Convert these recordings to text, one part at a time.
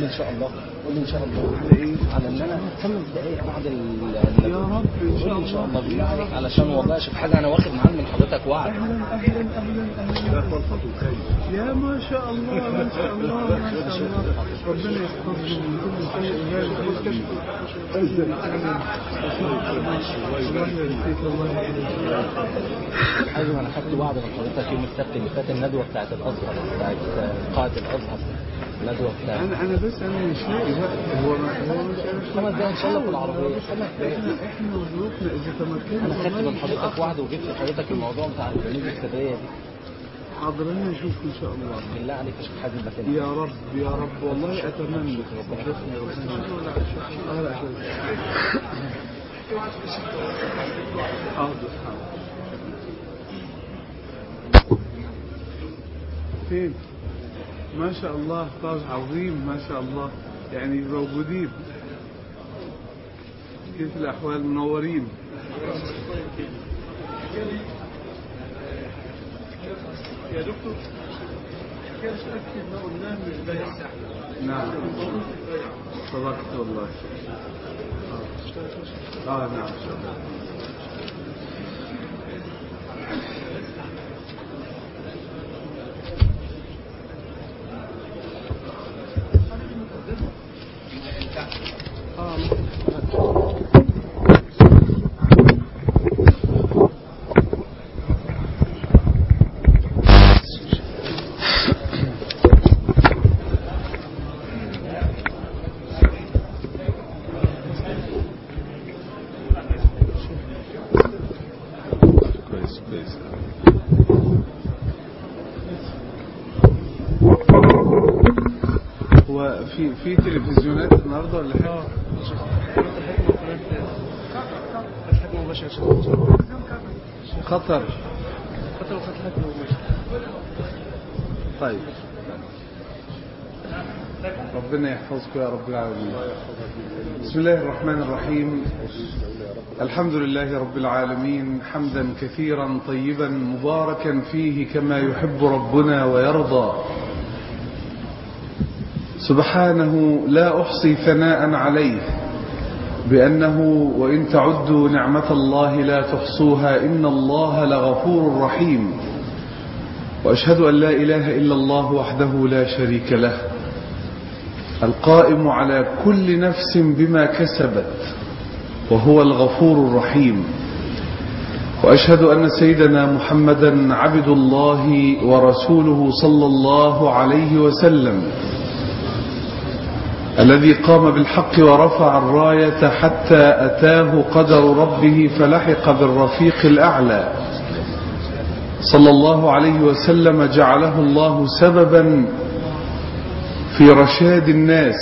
ان شاء الله قول لي ان شاء الله على ايه على ان انا خمس دقائق بعد ال يا رب ان شاء قول لي ان شاء الله الله بالله عليك علشان والله اشوف حاجه انا واخد معاك من حضرتك وعد اهلا اهلا اهلا اهلا يا ما شاء الله ما شاء الله ما شاء الله ربنا يحفظه من كل شيء الله يهديك الله يهديك ايوه انا خدت وعد من حضرتك يوم السبت اللي فات الندوه بتاعت الازهر بتاعت قاعه الازهر الندوه بتاعت انا انا بس انا مش لاقي وقت هو ما هو مش خمس دقايق ان شاء الله في العربيه خمس دقايق احنا احنا ظروفنا اذا تمكنا انا خدت والله من حضرتك وعد وجبت لحضرتك الموضوع بتاع البرنامج السريه دي حاضر انا اشوف ان شاء الله بالله عليك يا شيخ حازم بس يا رب يا رب والله اتمنى صدقني ربنا آه، حاضر حاضر فين ما شاء الله طاج عظيم ما شاء الله يعني موجودين كيف الاحوال منورين يا دكتور كيف تأكد ما قلناه مش بيع نعم صدقت والله اه, آه نعم كويس كويس هو في في تلفزيونات النهارده ولا حاجه؟ خطر طيب ربنا يحفظكم يا رب العالمين بسم الله الرحمن الرحيم الحمد لله رب العالمين حمدا كثيرا طيبا مباركا فيه كما يحب ربنا ويرضى سبحانه لا أحصي ثناء عليه بأنه وإن تعدوا نعمة الله لا تحصوها إن الله لغفور رحيم وأشهد أن لا إله إلا الله وحده لا شريك له القائم على كل نفس بما كسبت وهو الغفور الرحيم وأشهد أن سيدنا محمدا عبد الله ورسوله صلى الله عليه وسلم الذي قام بالحق ورفع الراية حتى أتاه قدر ربه فلحق بالرفيق الأعلى صلى الله عليه وسلم جعله الله سببا في رشاد الناس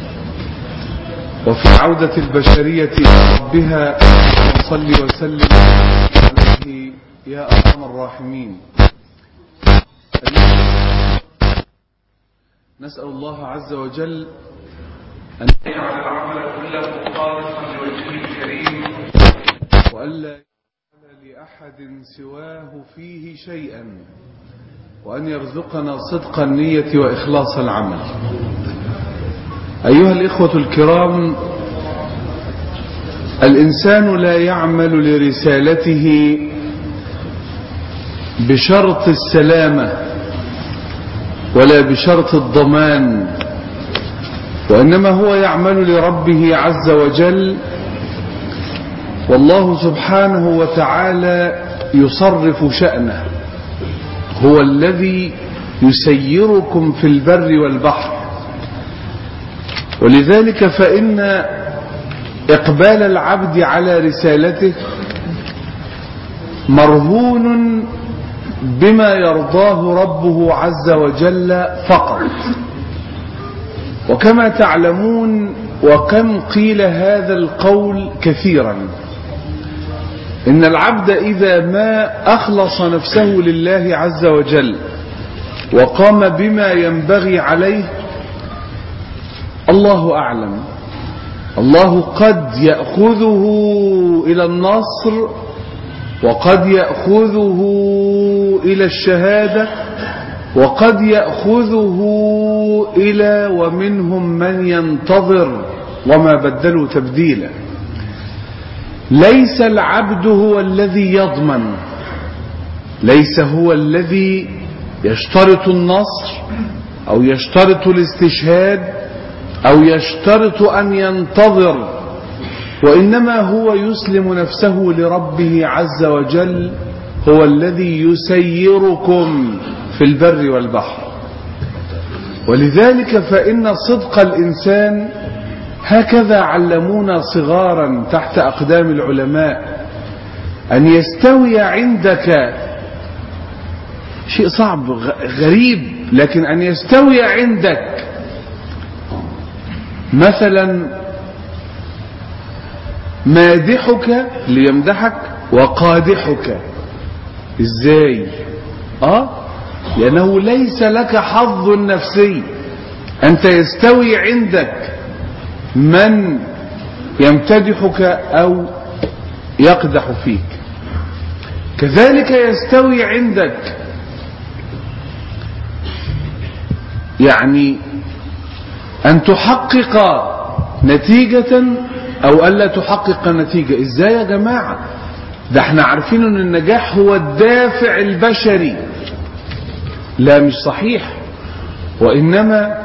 وفي عودة البشرية إلى ربها صل وسلم عليه يا أرحم الراحمين نسأل الله عز وجل أن يجعل العمل كله خالصا لوجهه الكريم وألا يجعل لأحد سواه فيه شيئا وأن يرزقنا صدق النية وإخلاص العمل أيها الإخوة الكرام الإنسان لا يعمل لرسالته بشرط السلامة ولا بشرط الضمان وإنما هو يعمل لربه عز وجل والله سبحانه وتعالى يصرف شأنه هو الذي يسيركم في البر والبحر ولذلك فإن إقبال العبد على رسالته مرهون بما يرضاه ربه عز وجل فقط وكما تعلمون وكم قيل هذا القول كثيرا إن العبد إذا ما أخلص نفسه لله عز وجل وقام بما ينبغي عليه الله أعلم الله قد يأخذه إلى النصر وقد يأخذه إلى الشهادة وقد يأخذه إلى ومنهم من ينتظر وما بدلوا تبديلا ليس العبد هو الذي يضمن ليس هو الذي يشترط النصر أو يشترط الاستشهاد أو يشترط أن ينتظر وإنما هو يسلم نفسه لربه عز وجل هو الذي يسيركم في البر والبحر ولذلك فإن صدق الإنسان هكذا علمونا صغارا تحت أقدام العلماء أن يستوي عندك شيء صعب غريب لكن أن يستوي عندك مثلا مادحك ليمدحك وقادحك ازاي اه لانه ليس لك حظ نفسي انت يستوي عندك من يمتدحك او يقدح فيك كذلك يستوي عندك يعني ان تحقق نتيجة او الا تحقق نتيجة ازاي يا جماعة ده احنا عارفين ان النجاح هو الدافع البشري لا مش صحيح وانما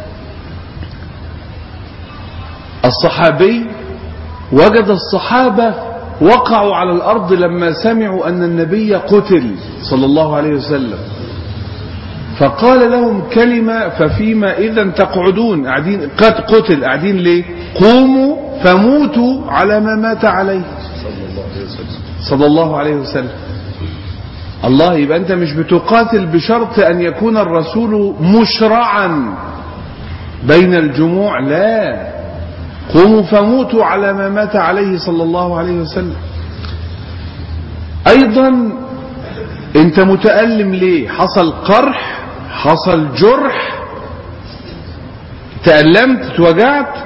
الصحابي وجد الصحابة وقعوا على الارض لما سمعوا ان النبي قتل صلى الله عليه وسلم فقال لهم كلمة ففيما إذا تقعدون قاعدين قد قتل قاعدين ليه قوموا فموتوا على ما مات عليه صلى الله عليه وسلم الله يبقى أنت مش بتقاتل بشرط أن يكون الرسول مشرعا بين الجموع لا قوموا فموتوا على ما مات عليه صلى الله عليه وسلم أيضا أنت متألم ليه حصل قرح حصل جرح تألمت اتوجعت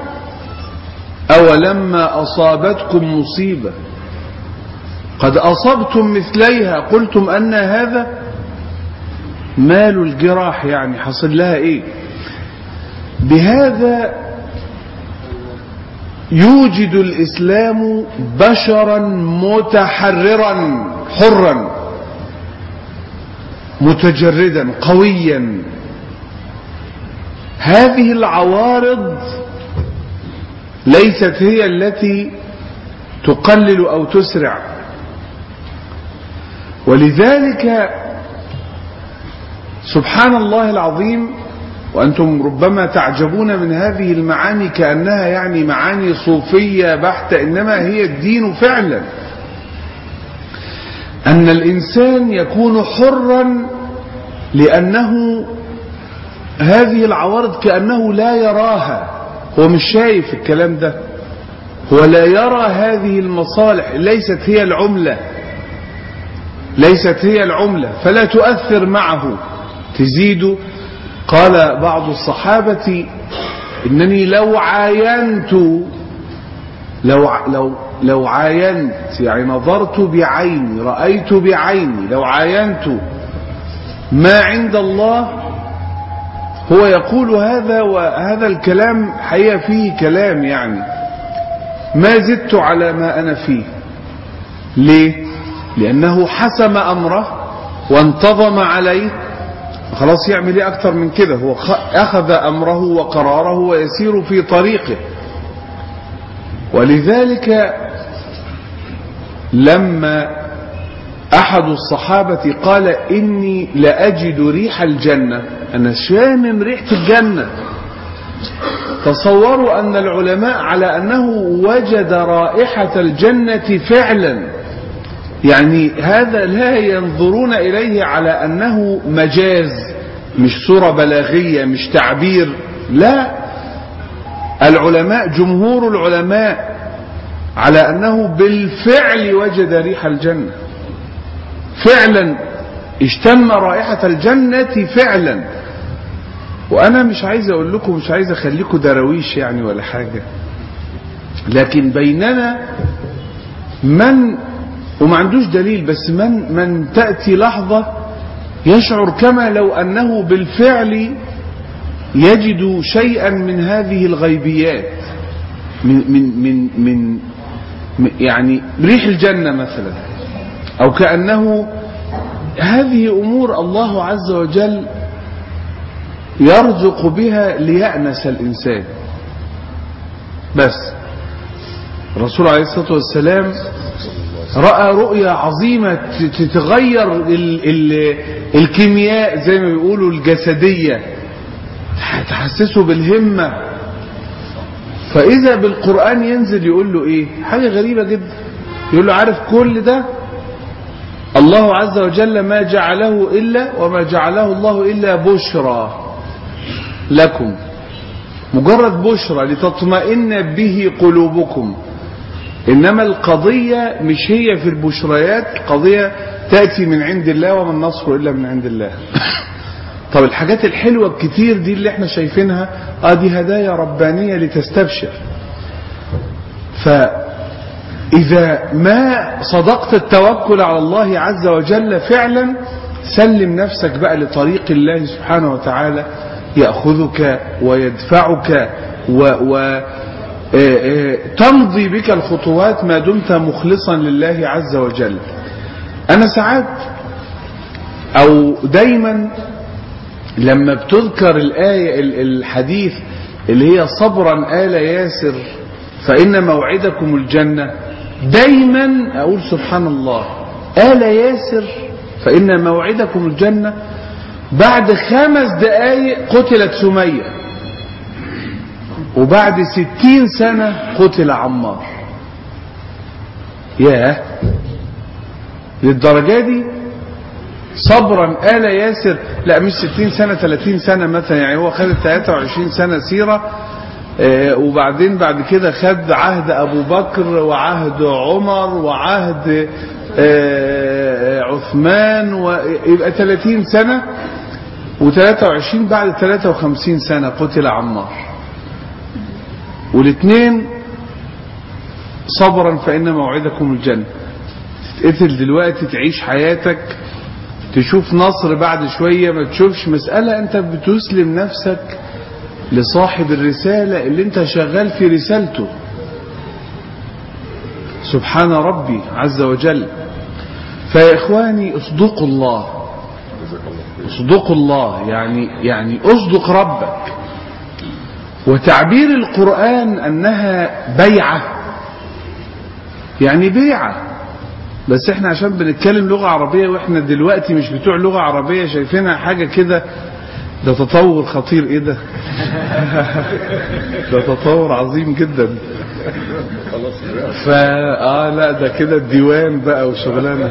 أولما أصابتكم مصيبة قد أصبتم مثليها قلتم أن هذا مال الجراح يعني حصل لها إيه بهذا يوجد الإسلام بشرا متحررا حرا متجردا قويا هذه العوارض ليست هي التي تقلل أو تسرع ولذلك سبحان الله العظيم وأنتم ربما تعجبون من هذه المعاني كأنها يعني معاني صوفية بحتة إنما هي الدين فعلا أن الإنسان يكون حرا لأنه هذه العوارض كأنه لا يراها هو مش شايف الكلام ده هو لا يرى هذه المصالح ليست هي العملة ليست هي العملة فلا تؤثر معه تزيد قال بعض الصحابة إنني لو عاينت لو لو لو عاينت يعني نظرت بعيني رأيت بعيني لو عاينت ما عند الله هو يقول هذا وهذا الكلام حقيقة فيه كلام يعني ما زدت على ما أنا فيه ليه لأنه حسم أمره وانتظم عليه خلاص يعمل ايه اكتر من كده هو اخذ امره وقراره ويسير في طريقه ولذلك لما احد الصحابة قال اني لاجد ريح الجنة انا شامم ريحة الجنة تصوروا ان العلماء على انه وجد رائحة الجنة فعلا يعني هذا لا ينظرون إليه على أنه مجاز مش صورة بلاغية مش تعبير لا العلماء جمهور العلماء على أنه بالفعل وجد ريح الجنة فعلا اشتم رائحة الجنة فعلا وأنا مش عايز أقول لكم مش عايز أخليكم درويش يعني ولا حاجة لكن بيننا من وما عندوش دليل بس من من تأتي لحظة يشعر كما لو أنه بالفعل يجد شيئا من هذه الغيبيات من من من من من- يعني ريح الجنة مثلا أو كأنه هذه أمور الله عز وجل يرزق بها ليأنس الإنسان بس الرسول عليه الصلاة والسلام رأى رؤية عظيمة ت- تتغير ال ال الكيمياء زي ما بيقولوا الجسدية تحسسه بالهمة فإذا بالقرآن ينزل يقول له إيه حاجة غريبة جدا يقول له عارف كل ده الله عز وجل ما جعله إلا وما جعله الله إلا بشرى لكم مجرد بشرى لتطمئن به قلوبكم إنما القضية مش هي في البشريات القضية تأتي من عند الله وما النصر إلا من عند الله طب الحاجات الحلوة الكتير دي اللي احنا شايفينها اه دي هدايا ربانية لتستبشر فإذا ما صدقت التوكل على الله عز وجل فعلا سلم نفسك بقى لطريق الله سبحانه وتعالى يأخذك ويدفعك و, و آه، آه، تمضي بك الخطوات ما دمت مخلصا لله عز وجل أنا ساعات أو دايما لما بتذكر الآية ال- الحديث اللي هي صبرا آل ياسر فإن موعدكم الجنة دايما أقول سبحان الله آل ياسر فإن موعدكم الجنة بعد خمس دقايق قتلت سمية وبعد ستين سنة قتل عمار ياه للدرجة دي صبرا آل ياسر لا مش 60 سنة 30 سنة مثلا يعني هو خد 23 سنة سيرة آه، وبعدين بعد كده خد عهد أبو بكر وعهد عمر وعهد آه، عثمان ويبقى 30 سنة و23 بعد 53 سنة قتل عمار والاثنين صبرا فإن موعدكم الجنة تتقتل دلوقتي تعيش حياتك تشوف نصر بعد شوية ما تشوفش مسألة انت بتسلم نفسك لصاحب الرسالة اللي انت شغال في رسالته سبحان ربي عز وجل فيا إخواني اصدقوا الله اصدقوا الله يعني يعني اصدق ربك وتعبير القرآن أنها بيعة يعني بيعة بس احنا عشان بنتكلم لغة عربية واحنا دلوقتي مش بتوع لغة عربية شايفينها حاجة كده ده تطور خطير ايه ده ده تطور عظيم جدا فا اه لا ده كده الديوان بقى وشغلانه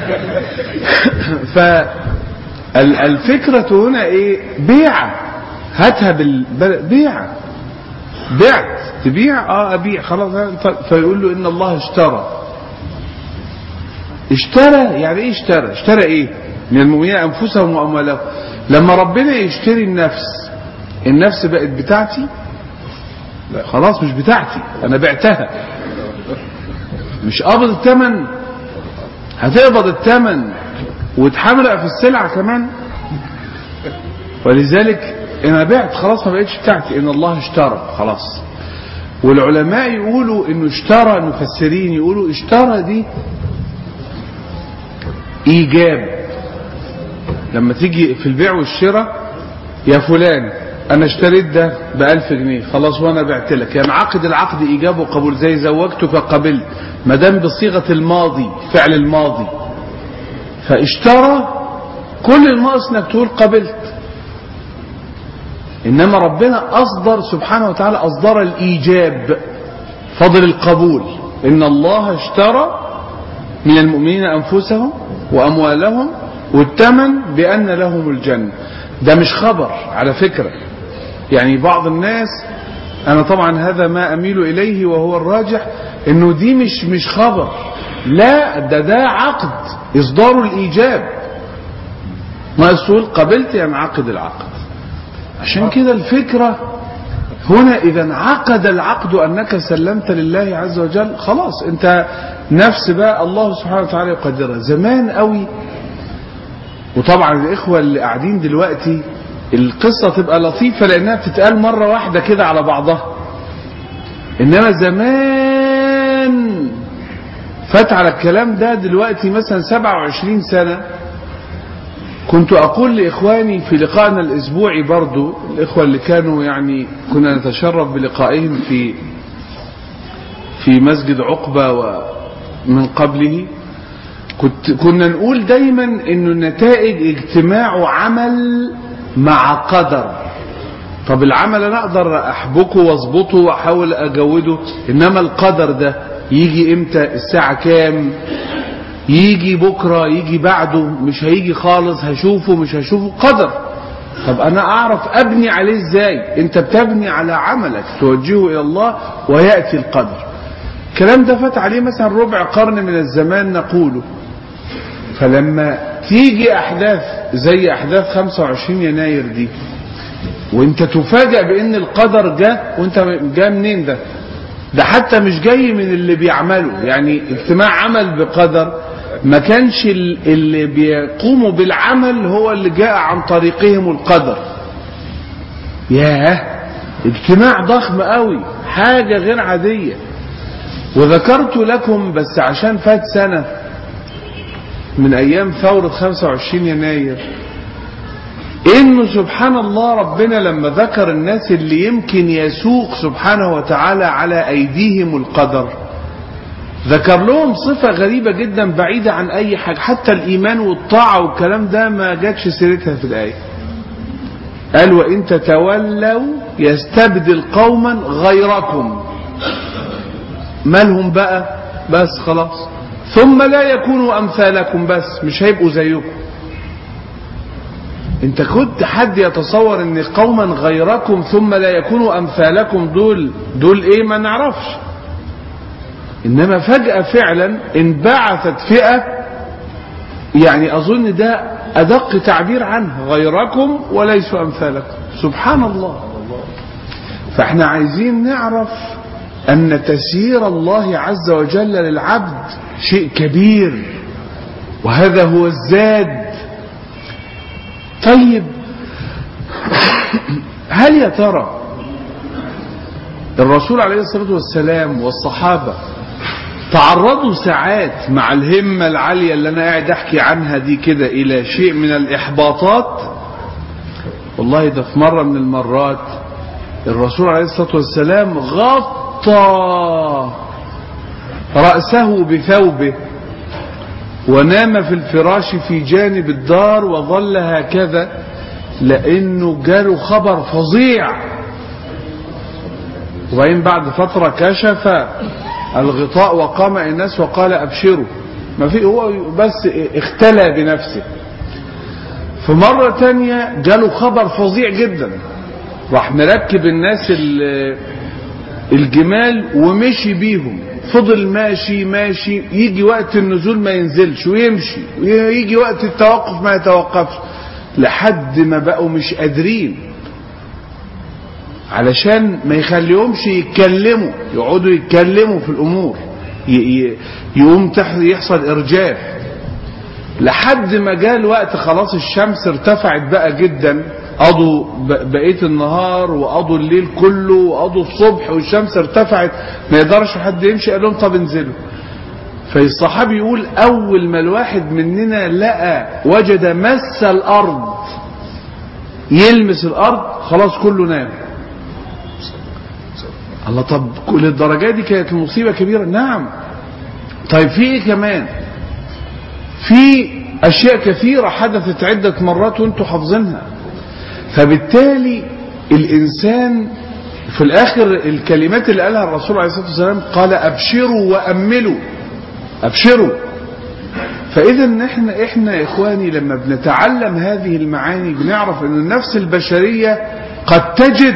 فالفكرة هنا ايه بيعة هاتها بال بيعة بعت تبيع اه ابيع خلاص فيقول له ان الله اشترى اشترى يعني ايه اشترى اشترى ايه من المؤمنين انفسهم واموالهم لما ربنا يشتري النفس النفس بقت بتاعتي لا خلاص مش بتاعتي انا بعتها مش قابض الثمن هتقبض الثمن وتحمرق في السلعة كمان ولذلك انا بعت خلاص ما بقتش بتاعتي ان الله اشترى خلاص والعلماء يقولوا انه اشترى المفسرين يقولوا اشترى دي ايجاب لما تيجي في البيع والشراء يا فلان انا اشتريت ده بألف جنيه خلاص وانا بعت لك ينعقد يعني العقد ايجاب وقبول زي زوجتك قبلت ما دام بصيغه الماضي فعل الماضي فاشترى كل الناقص انك تقول قبلت انما ربنا اصدر سبحانه وتعالى اصدر الايجاب فضل القبول ان الله اشترى من المؤمنين انفسهم واموالهم والثمن بان لهم الجنه ده مش خبر على فكره يعني بعض الناس انا طبعا هذا ما اميل اليه وهو الراجح انه دي مش مش خبر لا ده ده عقد اصدار الايجاب ما تقول قبلت ينعقد العقد عشان كده الفكره هنا اذا انعقد العقد انك سلمت لله عز وجل خلاص انت نفس بقى الله سبحانه وتعالى يقدرها زمان قوي وطبعا الاخوه اللي قاعدين دلوقتي القصة تبقى لطيفة لأنها بتتقال مرة واحدة كده على بعضها إنما زمان فات على الكلام ده دلوقتي مثلا 27 سنة كنت أقول لإخواني في لقائنا الأسبوعي برضو الإخوة اللي كانوا يعني كنا نتشرف بلقائهم في في مسجد عقبة ومن قبله كنت كنا نقول دايما انه النتائج اجتماع عمل مع قدر طب العمل انا اقدر احبكه واظبطه واحاول اجوده انما القدر ده يجي امتى الساعة كام يجي بكرة يجي بعده مش هيجي خالص هشوفه مش هشوفه قدر طب انا اعرف ابني عليه ازاي انت بتبني على عملك توجهه الى الله ويأتي القدر الكلام ده فات عليه مثلا ربع قرن من الزمان نقوله فلما تيجي احداث زي احداث 25 يناير دي وانت تفاجأ بان القدر جه وانت جاي منين ده ده حتى مش جاي من اللي بيعمله يعني اجتماع عمل بقدر ما كانش اللي بيقوموا بالعمل هو اللي جاء عن طريقهم القدر ياه اجتماع ضخم قوي حاجة غير عادية وذكرت لكم بس عشان فات سنة من ايام ثورة 25 يناير انه سبحان الله ربنا لما ذكر الناس اللي يمكن يسوق سبحانه وتعالى على ايديهم القدر ذكر لهم صفة غريبة جدا بعيدة عن اي حاجة حتى الايمان والطاعة والكلام ده ما جاتش سيرتها في الاية قال وان تتولوا يستبدل قوما غيركم مالهم بقى بس خلاص ثم لا يكونوا امثالكم بس مش هيبقوا زيكم انت كنت حد يتصور ان قوما غيركم ثم لا يكونوا امثالكم دول دول ايه ما نعرفش انما فجأة فعلا انبعثت فئة يعني اظن ده ادق تعبير عنها غيركم وليسوا امثالكم سبحان الله فاحنا عايزين نعرف ان تسيير الله عز وجل للعبد شيء كبير وهذا هو الزاد طيب هل يا ترى الرسول عليه الصلاة والسلام والصحابة تعرضوا ساعات مع الهمة العالية اللي أنا قاعد أحكي عنها دي كده إلى شيء من الإحباطات والله ده في مرة من المرات الرسول عليه الصلاة والسلام غطى رأسه بثوبه ونام في الفراش في جانب الدار وظل هكذا لأنه جاله خبر فظيع وبعدين بعد فترة كشف الغطاء وقام الناس وقال أبشروا ما في هو بس اختلى بنفسه في مرة تانية جاله خبر فظيع جدا راح مركب الناس الجمال ومشي بيهم فضل ماشي ماشي يجي وقت النزول ما ينزلش ويمشي ويجي وقت التوقف ما يتوقفش لحد ما بقوا مش قادرين علشان ما يخليهمش يتكلموا يقعدوا يتكلموا في الامور يقوم يحصل ارجاف لحد ما جاء الوقت خلاص الشمس ارتفعت بقى جدا قضوا بقيه النهار وقضوا الليل كله وقضوا الصبح والشمس ارتفعت ما يقدرش حد يمشي قال لهم طب انزلوا فالصحابي يقول اول ما الواحد مننا لقى وجد مس الارض يلمس الارض خلاص كله نام الله طب كل الدرجات دي كانت المصيبه كبيره نعم طيب في ايه كمان في اشياء كثيره حدثت عده مرات وانتم حافظينها فبالتالي الإنسان في الآخر الكلمات اللي قالها الرسول عليه الصلاة والسلام قال أبشروا وأملوا أبشروا فإذا إحنا إحنا يا إخواني لما بنتعلم هذه المعاني بنعرف أن النفس البشرية قد تجد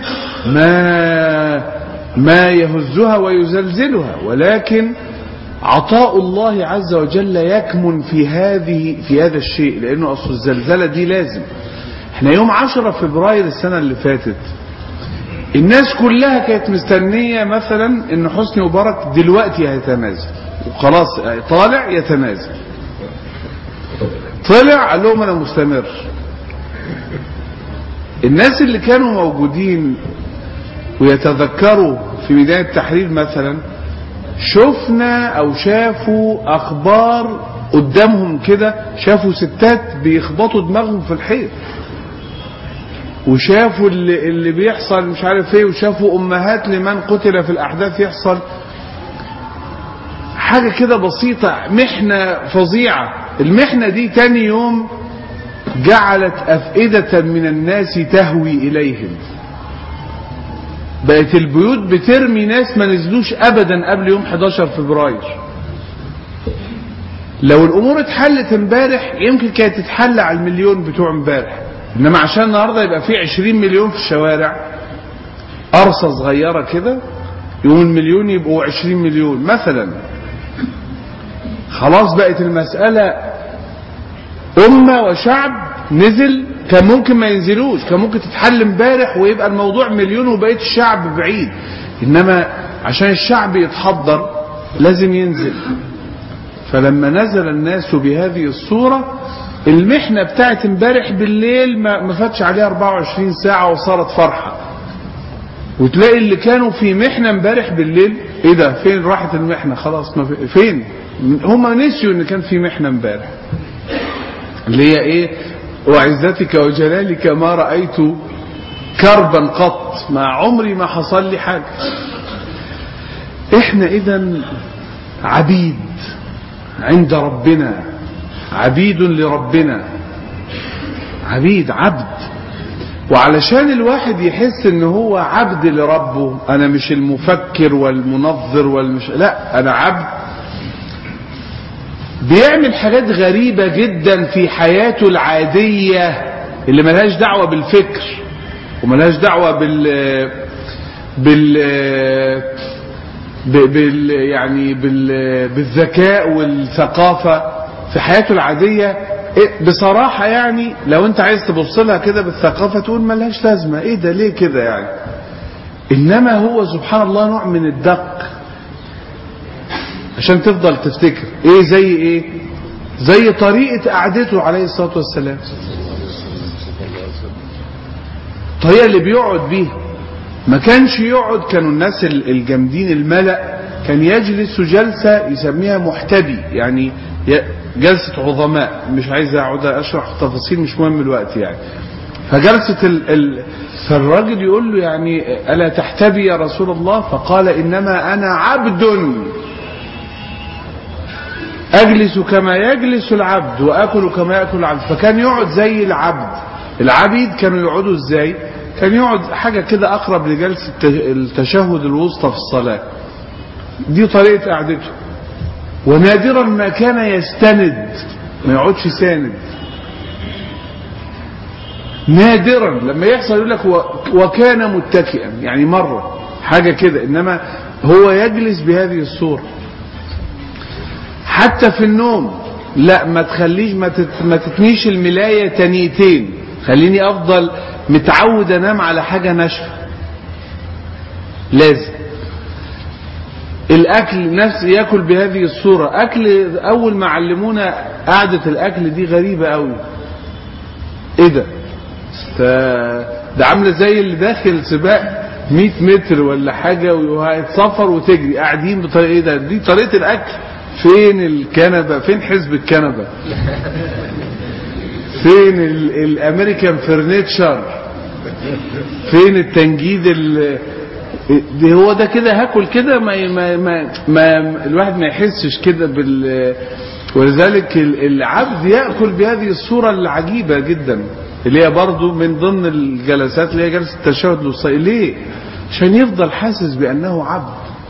ما ما يهزها ويزلزلها ولكن عطاء الله عز وجل يكمن في هذه في هذا الشيء لأنه أصل الزلزلة دي لازم احنا يوم 10 فبراير السنة اللي فاتت الناس كلها كانت مستنية مثلا ان حسني مبارك دلوقتي هيتنازل وخلاص طالع يتنازل طلع قال لهم انا مستمر الناس اللي كانوا موجودين ويتذكروا في ميدان التحرير مثلا شفنا او شافوا اخبار قدامهم كده شافوا ستات بيخبطوا دماغهم في الحيط وشافوا اللي, اللي بيحصل مش عارف ايه وشافوا امهات لمن قتل في الاحداث يحصل حاجة كده بسيطة محنة فظيعة المحنة دي تاني يوم جعلت أفئدة من الناس تهوي إليهم بقت البيوت بترمي ناس ما نزلوش أبدا قبل يوم 11 فبراير لو الأمور اتحلت امبارح يمكن كانت تتحل على المليون بتوع امبارح إنما عشان النهاردة يبقى في 20 مليون في الشوارع قرصة صغيرة كده يوم المليون يبقوا 20 مليون مثلا خلاص بقت المسألة أمة وشعب نزل كان ممكن ما ينزلوش كان ممكن تتحل امبارح ويبقى الموضوع مليون وبقيت الشعب بعيد إنما عشان الشعب يتحضر لازم ينزل فلما نزل الناس بهذه الصورة المحنة بتاعت امبارح بالليل ما ما فاتش عليها 24 ساعة وصارت فرحة وتلاقي اللي كانوا في محنة امبارح بالليل ايه ده فين راحت المحنة خلاص ما في فين هم نسيوا ان كان في محنة امبارح اللي هي ايه وعزتك وجلالك ما رأيت كربا قط مع عمري ما حصل لي حاجة احنا اذا عبيد عند ربنا عبيد لربنا عبيد عبد وعلشان الواحد يحس ان هو عبد لربه انا مش المفكر والمنظر والمش لا انا عبد بيعمل حاجات غريبة جدا في حياته العادية اللي ملهاش دعوة بالفكر وملهاش دعوة بال بال بال يعني بال بالذكاء والثقافة في حياته العادية بصراحة يعني لو انت عايز تبص لها كده بالثقافة تقول ملهاش لازمة ايه ده ليه كده يعني انما هو سبحان الله نوع من الدق عشان تفضل تفتكر ايه زي ايه زي طريقة قعدته عليه الصلاة والسلام الطريقة اللي بيقعد بيها ما كانش يقعد كانوا الناس الجامدين الملأ كان يجلس جلسة يسميها محتبي يعني جلسة عظماء مش عايز اقعد اشرح تفاصيل مش مهم الوقت يعني فجلسة ال... ال... فالراجل يقول له يعني ألا تحتبي يا رسول الله فقال إنما أنا عبد أجلس كما يجلس العبد وأكل كما يأكل العبد فكان يقعد زي العبد العبيد كانوا يقعدوا ازاي كان يقعد حاجة كده أقرب لجلسة التشهد الوسطى في الصلاة دي طريقة قعدته ونادرا ما كان يستند ما يقعدش ساند نادرا لما يحصل يقول لك وكان متكئا يعني مرة حاجة كده إنما هو يجلس بهذه الصورة حتى في النوم لا ما تخليش ما, تت ما تتنيش الملاية تنيتين خليني أفضل متعود أنام على حاجة ناشفة لازم الأكل نفس يأكل بهذه الصورة أكل أول ما علمونا قعدة الأكل دي غريبة قوي إيه ده ده عاملة زي اللي داخل سباق 100 متر ولا حاجة وهيتصفر وتجري قاعدين بطريقة إيه ده دي طريقة الأكل فين الكنبة فين حزب الكنبة فين الامريكان فرنيتشر فين التنجيد ال دي هو ده كده هاكل كده ما, ما, ما, ما الواحد ما يحسش كده بال ولذلك العبد ياكل بهذه الصوره العجيبه جدا اللي هي برضو من ضمن الجلسات اللي هي جلسه التشهد الوسطى ليه؟ عشان يفضل حاسس بانه عبد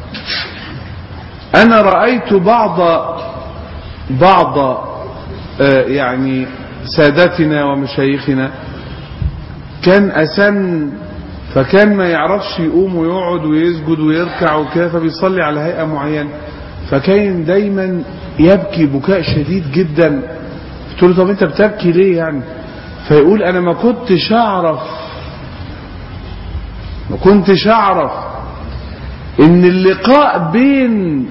انا رايت بعض بعض آه يعني سادتنا ومشايخنا كان أسن فكان ما يعرفش يقوم ويقعد ويسجد ويركع وكده فبيصلي على هيئة معينة فكان دايما يبكي بكاء شديد جدا قلت له طب انت بتبكي ليه يعني فيقول انا ما كنتش اعرف ما كنتش اعرف ان اللقاء بين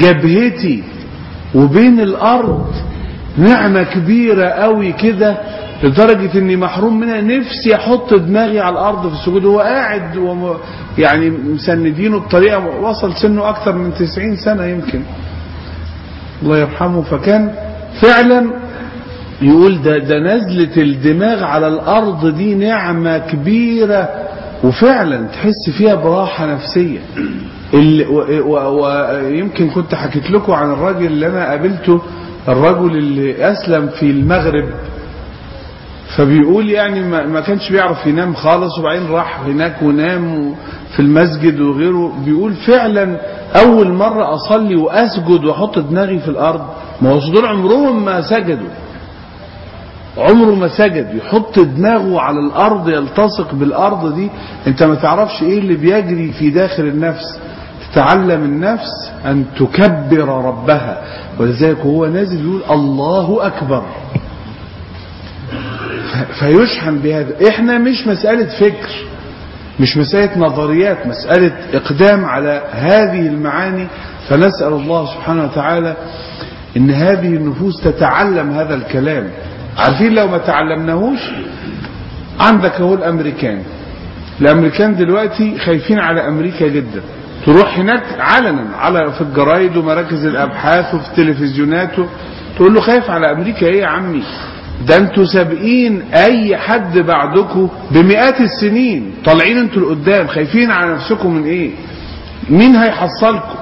جبهتي وبين الارض نعمة كبيرة قوي كده لدرجة اني محروم منها نفسي احط دماغي على الارض في السجود هو قاعد وم يعني مسندينه بطريقة وصل سنه اكثر من تسعين سنة يمكن الله يرحمه فكان فعلا يقول ده, ده نزلة الدماغ على الارض دي نعمة كبيرة وفعلا تحس فيها براحة نفسية ويمكن كنت حكيت لكم عن الراجل اللي انا قابلته الرجل اللي اسلم في المغرب فبيقول يعني ما, ما كانش بيعرف ينام خالص وبعدين راح هناك ونام في المسجد وغيره بيقول فعلا اول مرة اصلي واسجد واحط دماغي في الارض ما هو دول عمرهم ما سجدوا عمره ما سجد يحط دماغه على الارض يلتصق بالارض دي انت ما تعرفش ايه اللي بيجري في داخل النفس تتعلم النفس ان تكبر ربها ولذلك هو نازل يقول الله اكبر فيشحن بهذا احنا مش مسألة فكر مش مسألة نظريات مسألة اقدام على هذه المعاني فنسأل الله سبحانه وتعالى ان هذه النفوس تتعلم هذا الكلام عارفين لو ما تعلمناهوش عندك اهو الامريكان الامريكان دلوقتي خايفين على امريكا جدا تروح هناك علنا على في الجرايد ومراكز الابحاث وفي التلفزيونات تقول له خايف على امريكا ايه يا عمي ده انتوا سابقين اي حد بعدكم بمئات السنين طالعين انتوا لقدام خايفين على نفسكم من ايه مين هيحصلكم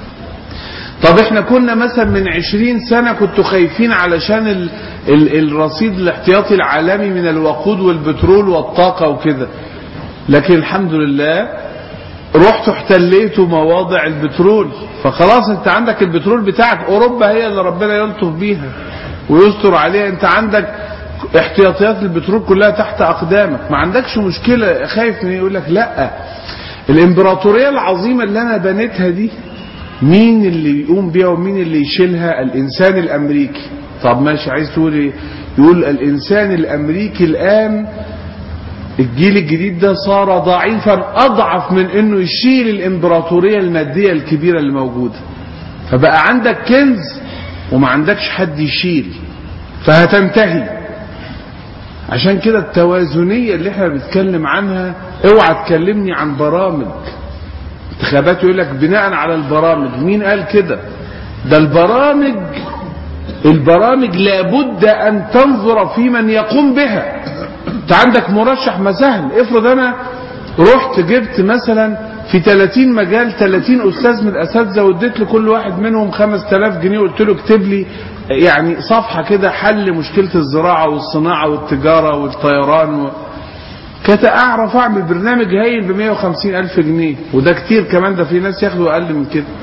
طب احنا كنا مثلا من عشرين سنة كنتوا خايفين علشان ال ال الرصيد الاحتياطي العالمي من الوقود والبترول والطاقة وكده لكن الحمد لله رحتوا احتليتوا مواضع البترول فخلاص انت عندك البترول بتاعك اوروبا هي اللي ربنا يلطف بيها ويستر عليها انت عندك احتياطيات البترول كلها تحت اقدامك ما عندكش مشكلة خايف من يقول لك لا الامبراطورية العظيمة اللي انا بنيتها دي مين اللي يقوم بيها ومين اللي يشيلها الانسان الامريكي طب ماشي عايز تقول ايه يقول الانسان الامريكي الان الجيل الجديد ده صار ضعيفا اضعف من انه يشيل الامبراطورية المادية الكبيرة اللي موجودة فبقى عندك كنز وما عندكش حد يشيل فهتنتهي عشان كده التوازنية اللي احنا بنتكلم عنها اوعى تكلمني عن برامج انتخابات يقول لك بناء على البرامج مين قال كده ده البرامج البرامج لابد ان تنظر في من يقوم بها انت عندك مرشح ما سهل افرض انا رحت جبت مثلا في 30 مجال 30 استاذ من الاساتذه واديت لكل واحد منهم 5000 جنيه وقلت له اكتب لي يعني صفحه كده حل مشكله الزراعه والصناعه والتجاره والطيران و... كنت اعرف اعمل برنامج هايل ب 150 الف جنيه وده كتير كمان ده في ناس ياخدوا اقل من كده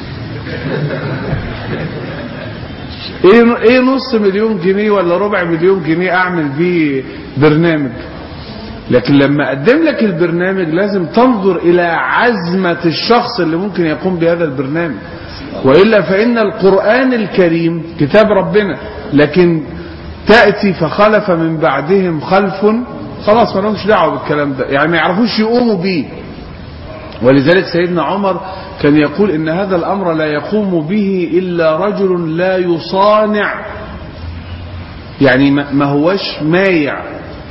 ايه ايه نص مليون جنيه ولا ربع مليون جنيه اعمل بيه برنامج لكن لما اقدم لك البرنامج لازم تنظر الى عزمة الشخص اللي ممكن يقوم بهذا البرنامج وإلا فإن القرآن الكريم كتاب ربنا لكن تأتي فخلف من بعدهم خلف خلاص ما لهمش دعوه بالكلام ده يعني ما يعرفوش يقوموا بيه ولذلك سيدنا عمر كان يقول ان هذا الامر لا يقوم به الا رجل لا يصانع يعني ما هوش مايع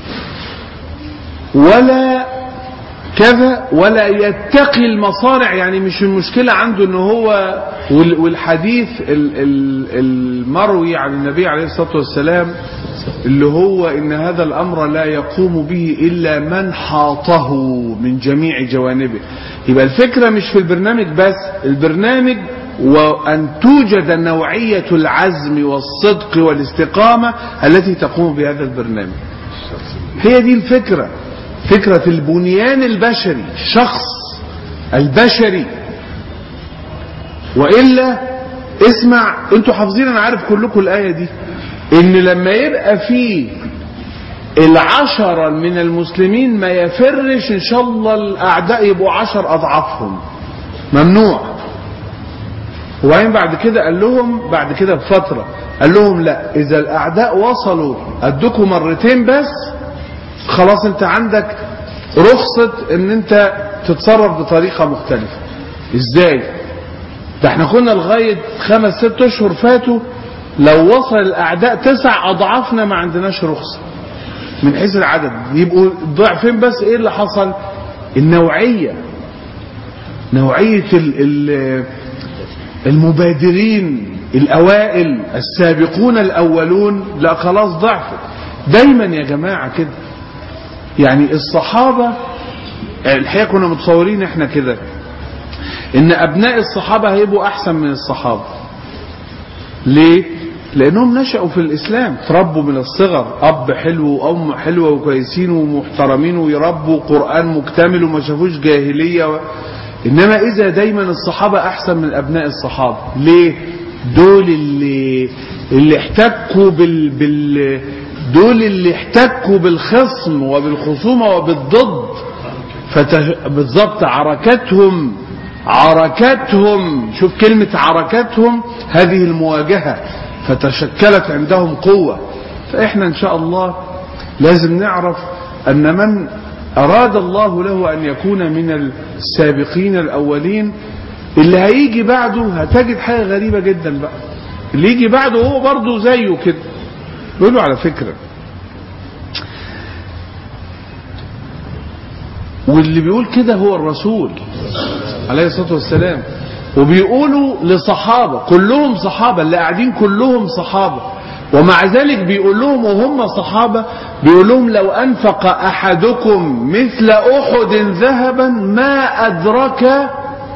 ولا كذا ولا يتقي المصارع يعني مش المشكلة عنده ان هو والحديث المروي عن النبي عليه الصلاة والسلام اللي هو ان هذا الامر لا يقوم به الا من حاطه من جميع جوانبه يبقى الفكرة مش في البرنامج بس البرنامج وأن توجد نوعية العزم والصدق والاستقامة التي تقوم بهذا البرنامج هي دي الفكرة فكرة البنيان البشري الشخص البشري وإلا اسمع انتوا حافظين انا عارف كلكم الآية دي ان لما يبقى في العشرة من المسلمين ما يفرش ان شاء الله الاعداء يبقوا عشر اضعافهم ممنوع وبعدين بعد كده قال لهم بعد كده بفترة قال لهم لا اذا الاعداء وصلوا ادوكوا مرتين بس خلاص انت عندك رخصة ان انت تتصرف بطريقة مختلفة ازاي ده احنا كنا لغاية خمس ست اشهر فاتوا لو وصل الاعداء تسع اضعافنا ما عندناش رخصة من حيث العدد يبقوا ضعفين بس ايه اللي حصل النوعية نوعية ال ال المبادرين الأوائل السابقون الأولون لا خلاص ضعفوا دايما يا جماعة كده يعني الصحابة الحقيقة كنا متصورين احنا كده ان ابناء الصحابة هيبقوا احسن من الصحابة ليه لانهم نشأوا في الاسلام تربوا من الصغر اب حلو وام حلوة وكويسين ومحترمين ويربوا قرآن مكتمل وما شافوش جاهلية و... انما اذا دايما الصحابة احسن من ابناء الصحابة ليه دول اللي اللي احتكوا بال, بال دول اللي احتكوا بالخصم وبالخصومة وبالضد فتش... بالضبط عركتهم عركتهم شوف كلمة عركتهم هذه المواجهة فتشكلت عندهم قوة فإحنا إن شاء الله لازم نعرف أن من أراد الله له أن يكون من السابقين الأولين اللي هيجي بعده هتجد حاجة غريبة جدا بقى اللي يجي بعده هو برضه زيه كده بيقولوا على فكرة واللي بيقول كده هو الرسول عليه الصلاة والسلام وبيقولوا لصحابة كلهم صحابة اللي قاعدين كلهم صحابة ومع ذلك بيقول لهم وهم صحابة بيقول لهم لو أنفق أحدكم مثل أحد ذهبا ما أدرك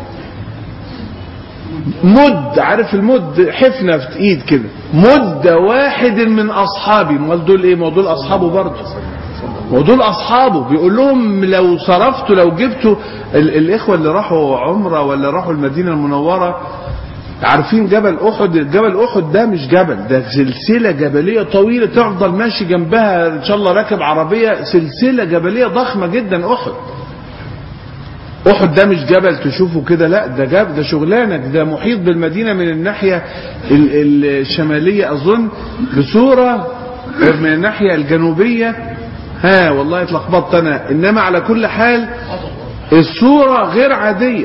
مد عارف المد حفنة في ايد كده مد واحد من أصحابي امال دول ايه ما دول أصحابه برضه ودول أصحابه بيقول لهم لو صرفتوا لو جبتوا ال الإخوة اللي راحوا عمرة ولا راحوا المدينة المنورة عارفين جبل أحد جبل أحد ده مش جبل ده سلسلة جبلية طويلة تفضل ماشي جنبها إن شاء الله راكب عربية سلسلة جبلية ضخمة جدا أحد أحد ده مش جبل تشوفه كده لا ده جبل ده شغلانة ده محيط بالمدينة من الناحية الشمالية أظن بصورة من الناحية الجنوبية ها والله اتلخبطت انا انما على كل حال الصورة غير عادية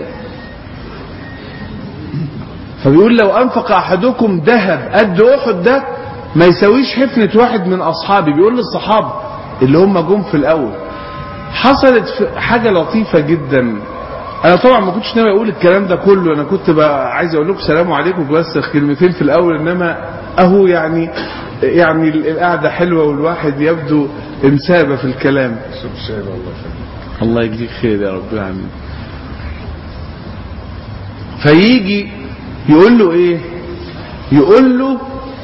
فبيقول لو انفق احدكم ذهب قد احد ده ما يساويش حفنة واحد من اصحابي بيقول للصحابة اللي هم جم في الاول حصلت حاجة لطيفة جدا انا طبعا ما كنتش ناوي اقول الكلام ده كله انا كنت بقى عايز اقول لكم سلام عليكم بس كلمتين في الاول انما اهو يعني يعني القعدة حلوة والواحد يبدو انسابة في الكلام الله يجزيك خير يا رب العالمين فيجي يقول له ايه يقول له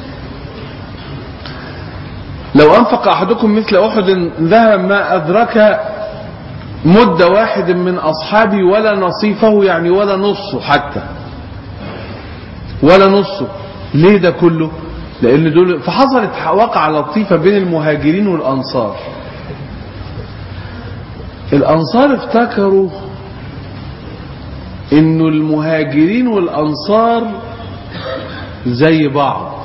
لو انفق احدكم مثل احد ذهب ما ادرك مد واحد من اصحابي ولا نصيفه يعني ولا نصه حتى ولا نصه ليه ده كله لان دول فحصلت وقعة لطيفة بين المهاجرين والانصار الانصار افتكروا انه المهاجرين والانصار زي بعض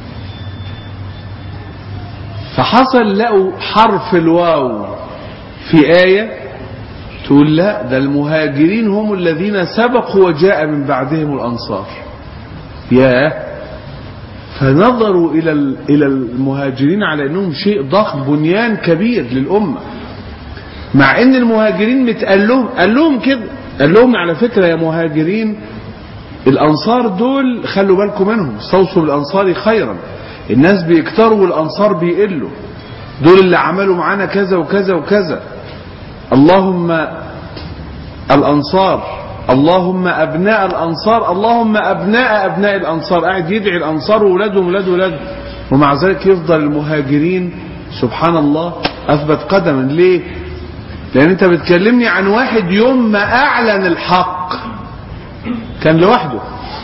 فحصل لقوا حرف الواو في آية تقول لا ده المهاجرين هم الذين سبقوا وجاء من بعدهم الأنصار ياه فنظروا إلى إلى المهاجرين على أنهم شيء ضخم بنيان كبير للأمة مع أن المهاجرين متقال لهم قال لهم كده قال لهم على فكرة يا مهاجرين الأنصار دول خلوا بالكم منهم استوصوا بالأنصار خيرا الناس بيكتروا والأنصار بيقلوا دول اللي عملوا معانا كذا وكذا وكذا اللهم الأنصار اللهم أبناء الأنصار اللهم أبناء أبناء الأنصار قاعد يدعي الأنصار وولادهم ولاد ولاد ومع ذلك يفضل المهاجرين سبحان الله أثبت قدما ليه لأن أنت بتكلمني عن واحد يوم ما أعلن الحق كان لوحده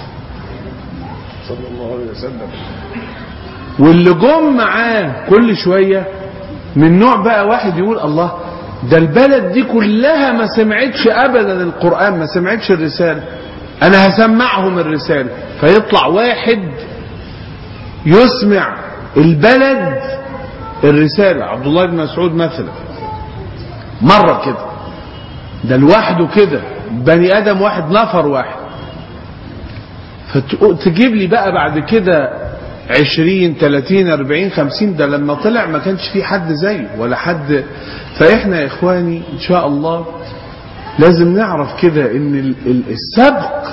صلى الله عليه وسلم واللي جم معاه كل شوية من نوع بقى واحد يقول الله ده البلد دي كلها ما سمعتش ابدا القرآن ما سمعتش الرسالة انا هسمعهم الرسالة فيطلع واحد يسمع البلد الرسالة عبد الله بن مسعود مثلا مرة كده ده لوحده كده بني ادم واحد نفر واحد فتجيب لي بقى بعد كده 20 30 40 50 ده لما طلع ما كانش في حد زيه ولا حد فاحنا يا اخواني ان شاء الله لازم نعرف كده ان ال- ال- السبق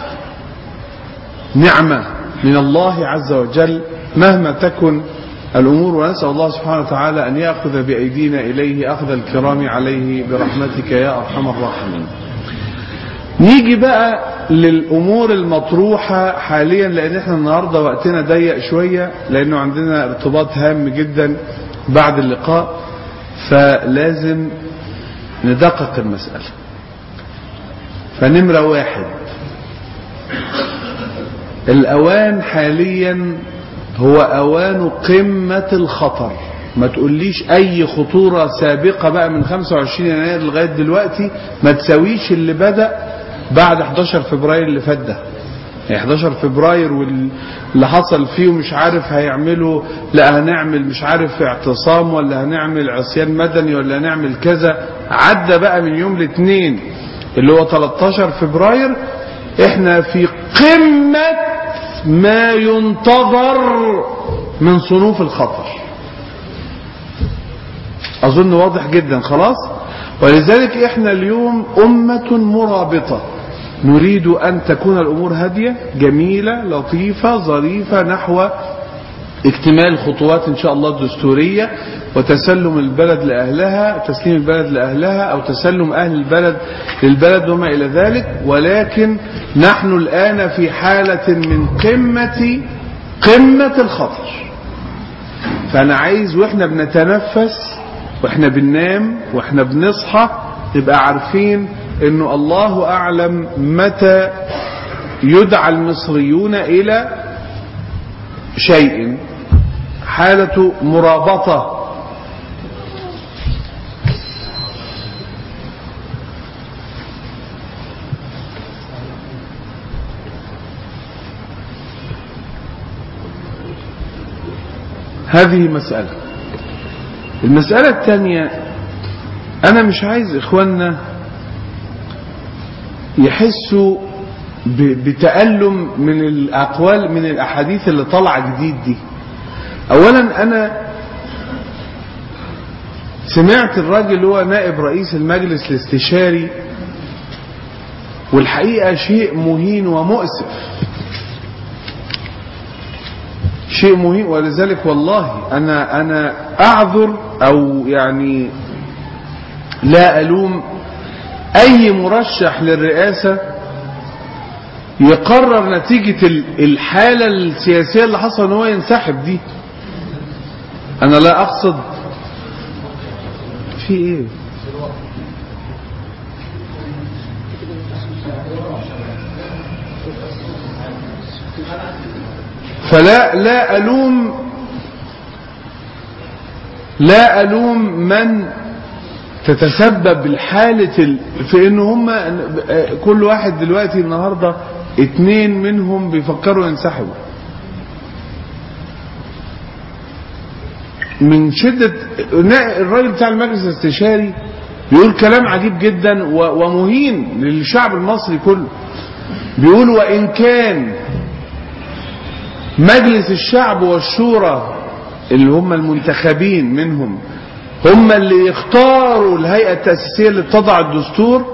نعمة من الله عز وجل مهما تكن الأمور ونسأل الله سبحانه وتعالى أن يأخذ بأيدينا إليه أخذ الكرام عليه برحمتك يا أرحم الراحمين نيجي بقى للأمور المطروحة حاليا لأن احنا النهاردة وقتنا ضيق شوية لأنه عندنا ارتباط هام جدا بعد اللقاء فلازم ندقق المسألة فنمرة واحد الأوان حاليا هو أوان قمة الخطر ما تقوليش أي خطورة سابقة بقى من 25 يناير لغاية دلوقتي ما تساويش اللي بدأ بعد 11 فبراير اللي فات ده يعني 11 فبراير واللي حصل فيه ومش عارف هيعملوا لا هنعمل مش عارف اعتصام ولا هنعمل عصيان مدني ولا هنعمل كذا عدى بقى من يوم الاثنين اللي هو 13 فبراير احنا في قمة ما ينتظر من صنوف الخطر اظن واضح جدا خلاص ولذلك احنا اليوم امة مرابطة نريد ان تكون الامور هادية جميلة لطيفة ظريفة نحو اكتمال خطوات ان شاء الله الدستورية وتسلم البلد لأهلها تسليم البلد لأهلها أو تسلم أهل البلد للبلد وما إلى ذلك ولكن نحن الآن في حالة من قمة قمة الخطر فأنا عايز وإحنا بنتنفس وإحنا بننام وإحنا بنصحى نبقى عارفين إنه الله أعلم متى يدعى المصريون إلى شيء حالة مرابطة هذه مسألة المسألة الثانية أنا مش عايز إخواننا يحسوا ب- بتألم من الأقوال من الأحاديث اللي طالعة جديد دي أولا أنا سمعت الراجل اللي هو نائب رئيس المجلس الاستشاري والحقيقة شيء مهين ومؤسف شيء مهم ولذلك والله أنا أنا أعذر أو يعني لا ألوم أي مرشح للرئاسة يقرر نتيجة ال- الحالة السياسية اللي حصل ان هو ينسحب دي أنا لا أقصد في إيه فلا لا ألوم لا ألوم من تتسبب الحالة ال... في ان هم كل واحد دلوقتي النهاردة اتنين منهم بيفكروا ينسحبوا من شدة الراجل بتاع المجلس الاستشاري بيقول كلام عجيب جدا و... ومهين للشعب المصري كله بيقول وإن كان مجلس الشعب والشورى اللي هم المنتخبين منهم هم اللي يختاروا الهيئة التأسيسية اللي بتضع الدستور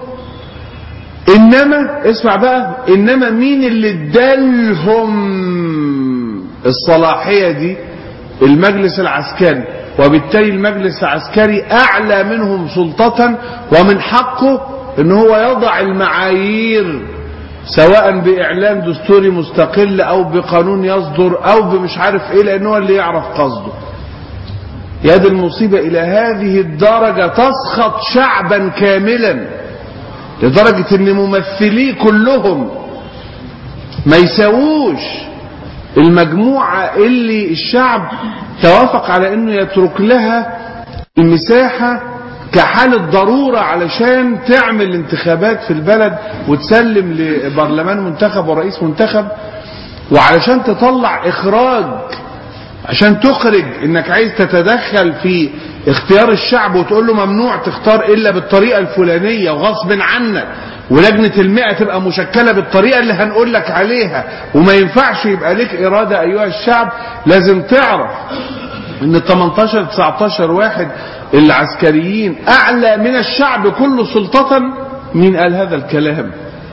إنما اسمع بقى إنما مين اللي ادالهم الصلاحية دي المجلس العسكري وبالتالي المجلس العسكري أعلى منهم سلطة ومن حقه إن هو يضع المعايير سواء بإعلان دستوري مستقل أو بقانون يصدر أو بمش عارف إيه لأنه هو اللي يعرف قصده يد المصيبة إلى هذه الدرجة تسخط شعبا كاملا لدرجة أن ممثليه كلهم ما يساووش المجموعة اللي الشعب توافق على أنه يترك لها المساحة كحالة ضرورة علشان تعمل انتخابات في البلد وتسلم لبرلمان منتخب ورئيس منتخب وعلشان تطلع إخراج عشان تخرج انك عايز تتدخل في اختيار الشعب وتقول له ممنوع تختار الا بالطريقة الفلانية وغصب عنك ولجنة المئة تبقى مشكلة بالطريقة اللي هنقول لك عليها وما ينفعش يبقى لك إرادة أيها الشعب لازم تعرف ان 18 19 واحد العسكريين اعلى من الشعب كله سلطة مين قال هذا الكلام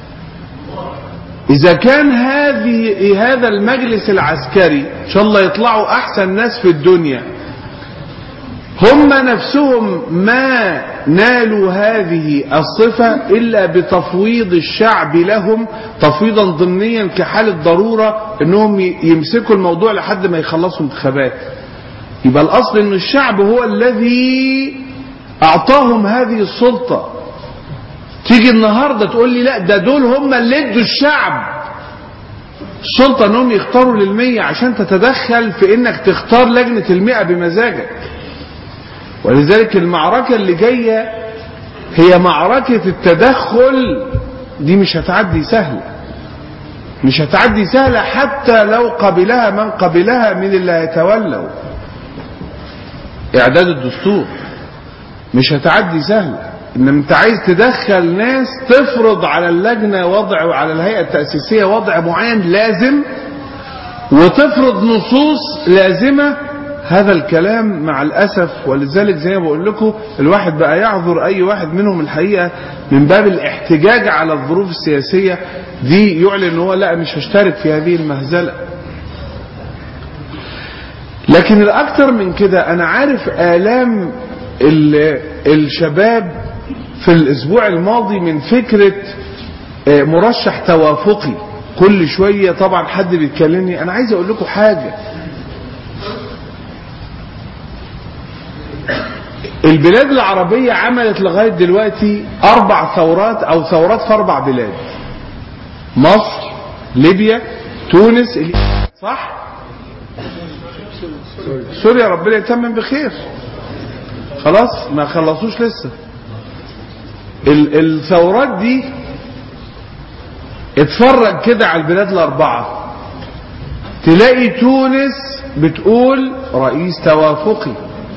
اذا كان هذه هذا المجلس العسكري ان شاء الله يطلعوا احسن ناس في الدنيا هم نفسهم ما نالوا هذه الصفة إلا بتفويض الشعب لهم تفويضا ضمنيا كحالة ضرورة أنهم يمسكوا الموضوع لحد ما يخلصوا انتخابات يبقى الأصل أن الشعب هو الذي أعطاهم هذه السلطة تيجي النهاردة تقول لي لا ده دول هم اللي ادوا الشعب السلطة انهم يختاروا للمية عشان تتدخل في انك تختار لجنة المئة بمزاجك ولذلك المعركة اللي جاية هي معركة التدخل دي مش هتعدي سهلة مش هتعدي سهلة حتى لو قبلها من قبلها من اللي هيتولوا اعداد الدستور مش هتعدي سهلة ان انت عايز تدخل ناس تفرض على اللجنة وضع وعلى الهيئة التأسيسية وضع معين لازم وتفرض نصوص لازمة هذا الكلام مع الأسف ولذلك زي ما بقول لكم الواحد بقى يعذر أي واحد منهم الحقيقة من باب الاحتجاج على الظروف السياسية دي يعلن ان هو لا مش هشترك في هذه المهزلة لكن الأكثر من كده أنا عارف آلام الشباب في الأسبوع الماضي من فكرة مرشح توافقي كل شوية طبعا حد بيتكلمني أنا عايز أقول لكم حاجة البلاد العربية عملت لغاية دلوقتي أربع ثورات أو ثورات في أربع بلاد مصر ليبيا تونس صح؟ سوريا ربنا يتمم بخير خلاص ما خلصوش لسه الثورات دي اتفرج كده على البلاد الأربعة تلاقي تونس بتقول رئيس توافقي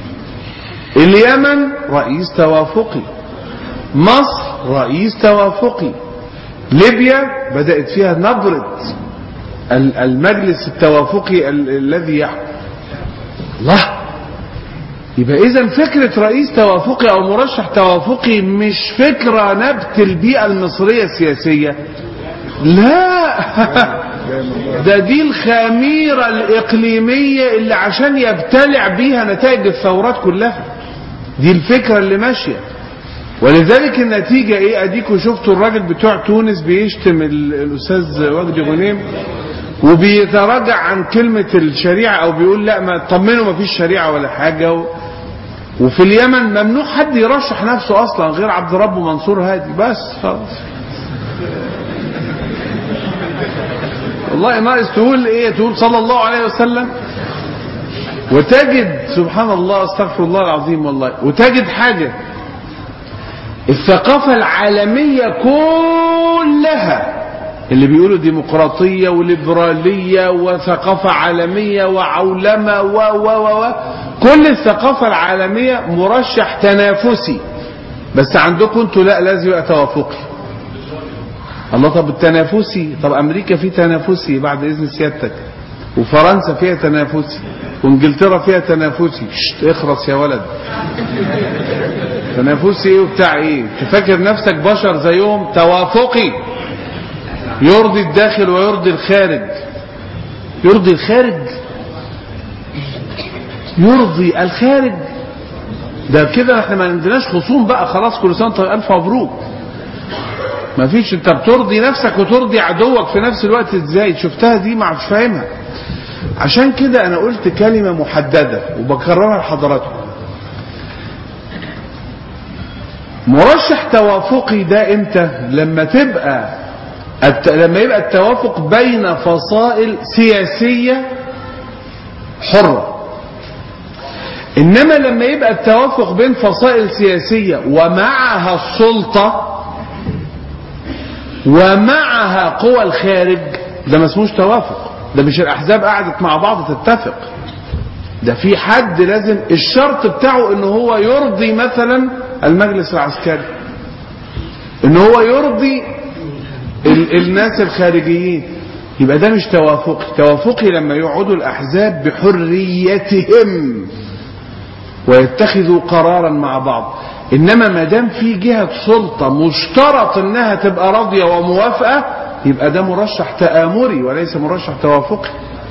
اليمن رئيس توافقي مصر رئيس توافقي ليبيا بدأت فيها نبرة المجلس التوافقي الذي يحكم الله يبقى اذا فكرة رئيس توافقي او مرشح توافقي مش فكرة نبت البيئة المصرية السياسية لا ده دي الخميرة الإقليمية اللي عشان يبتلع بيها نتائج الثورات كلها دي الفكرة اللي ماشية ولذلك النتيجة ايه اديكوا شفتوا الراجل بتوع تونس بيشتم الاستاذ وجدي غنيم وبيتراجع عن كلمة الشريعة او بيقول لا ما طمنوا ما فيش شريعة ولا حاجة و... وفي اليمن ممنوع حد يرشح نفسه اصلا غير عبد رب منصور هادي بس خلاص والله ناقص تقول ايه تقول صلى الله عليه وسلم وتجد سبحان الله استغفر الله العظيم والله وتجد حاجة الثقافة العالمية كلها اللي بيقولوا ديمقراطية وليبرالية وثقافة عالمية وعولمة و و و و كل الثقافة العالمية مرشح تنافسي بس عندكم انتوا لا لازم يبقى توافقي الله طب التنافسي طب امريكا في تنافسي بعد اذن سيادتك وفرنسا فيها تنافسي وانجلترا فيها تنافسي شت اخرس يا ولد تنافسي ايه وبتاع ايه تفكر نفسك بشر زيهم توافقي يرضي الداخل ويرضي الخارج يرضي الخارج يرضي الخارج ده كده احنا ما عندناش خصوم بقى خلاص كل سنه وانت الف مبروك ما فيش انت بترضي نفسك وترضي عدوك في نفس الوقت ازاي شفتها دي ما مش فاهمها عشان كده انا قلت كلمة محددة وبكررها لحضراتكم مرشح توافقي ده امتى لما تبقى الت... لما يبقى التوافق بين فصائل سياسية حرة انما لما يبقى التوافق بين فصائل سياسية ومعها السلطة ومعها قوى الخارج ده ما اسموش توافق ده مش الاحزاب قعدت مع بعض تتفق ده في حد لازم الشرط بتاعه ان هو يرضي مثلا المجلس العسكري ان هو يرضي ال الناس الخارجيين يبقى ده مش توافقي توافقي لما يقعدوا الاحزاب بحريتهم ويتخذوا قرارا مع بعض انما ما دام في جهه سلطه مشترط انها تبقى راضيه وموافقه يبقى ده مرشح تآمري وليس مرشح توافقي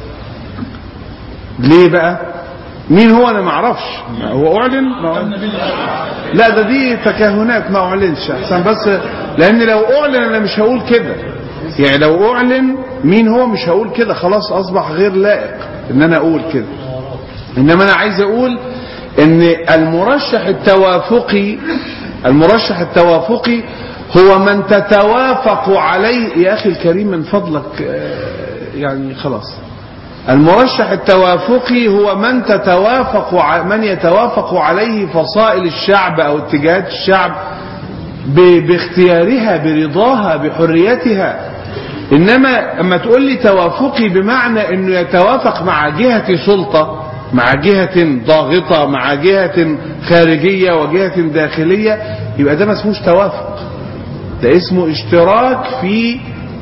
ليه بقى مين هو انا ما اعرفش هو اعلن ما هو لا ده دي تكهنات ما اعلنش احسن بس لان لو اعلن انا مش هقول كده يعني لو اعلن مين هو مش هقول كده خلاص اصبح غير لائق ان انا اقول كده انما انا عايز اقول ان المرشح التوافقي المرشح التوافقي هو من تتوافق عليه يا اخي الكريم من فضلك آه، يعني خلاص المرشح التوافقي هو من تتوافق ع- من يتوافق عليه فصائل الشعب او اتجاهات الشعب ب- باختيارها برضاها بحريتها انما اما تقول لي توافقي بمعنى انه يتوافق مع جهة سلطة مع جهة ضاغطة مع جهة خارجية وجهة داخلية يبقى ده ما اسموش توافق ده اسمه اشتراك في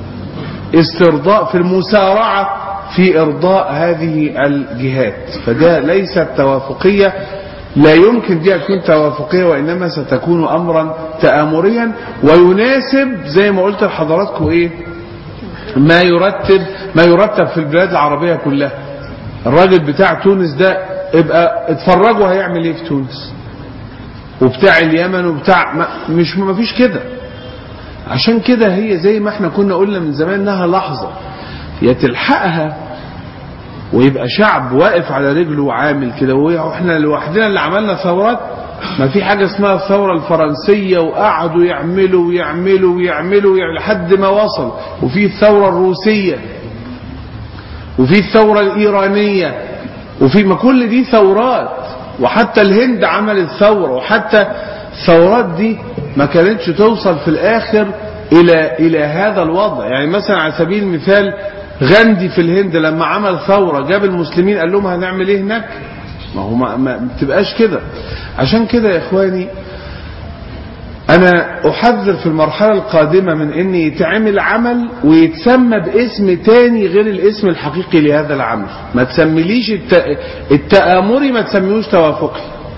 استرضاء في المسارعة في إرضاء هذه الجهات فده ليست توافقية لا يمكن دي تكون توافقية وإنما ستكون أمرا تآمريا ويناسب زي ما قلت لحضراتكم إيه ما يرتب ما يرتب في البلاد العربية كلها الراجل بتاع تونس ده ابقى اتفرجوا هيعمل ايه في تونس وبتاع اليمن وبتاع ما مش ما فيش كده عشان كده هي زي ما احنا كنا قلنا من زمان انها لحظة يا تلحقها ويبقى شعب واقف على رجله وعامل كده واحنا لوحدنا اللي عملنا ثورات ما في حاجة اسمها الثورة الفرنسية وقعدوا يعملوا ويعملوا ويعملوا يعني لحد ما وصل وفي الثورة الروسية وفي الثورة الإيرانية وفي ما كل دي ثورات وحتى الهند عملت ثورة وحتى الثورات دي ما كانتش توصل في الآخر إلى إلى هذا الوضع يعني مثلا على سبيل المثال غاندي في الهند لما عمل ثورة جاب المسلمين قال لهم هنعمل ايه هناك ما هو ما, ما بتبقاش كده عشان كده يا اخواني انا احذر في المرحلة القادمة من ان يتعمل عمل ويتسمى باسم تاني غير الاسم الحقيقي لهذا العمل ما تسميليش الت... التآمري ما تسميهوش توافقي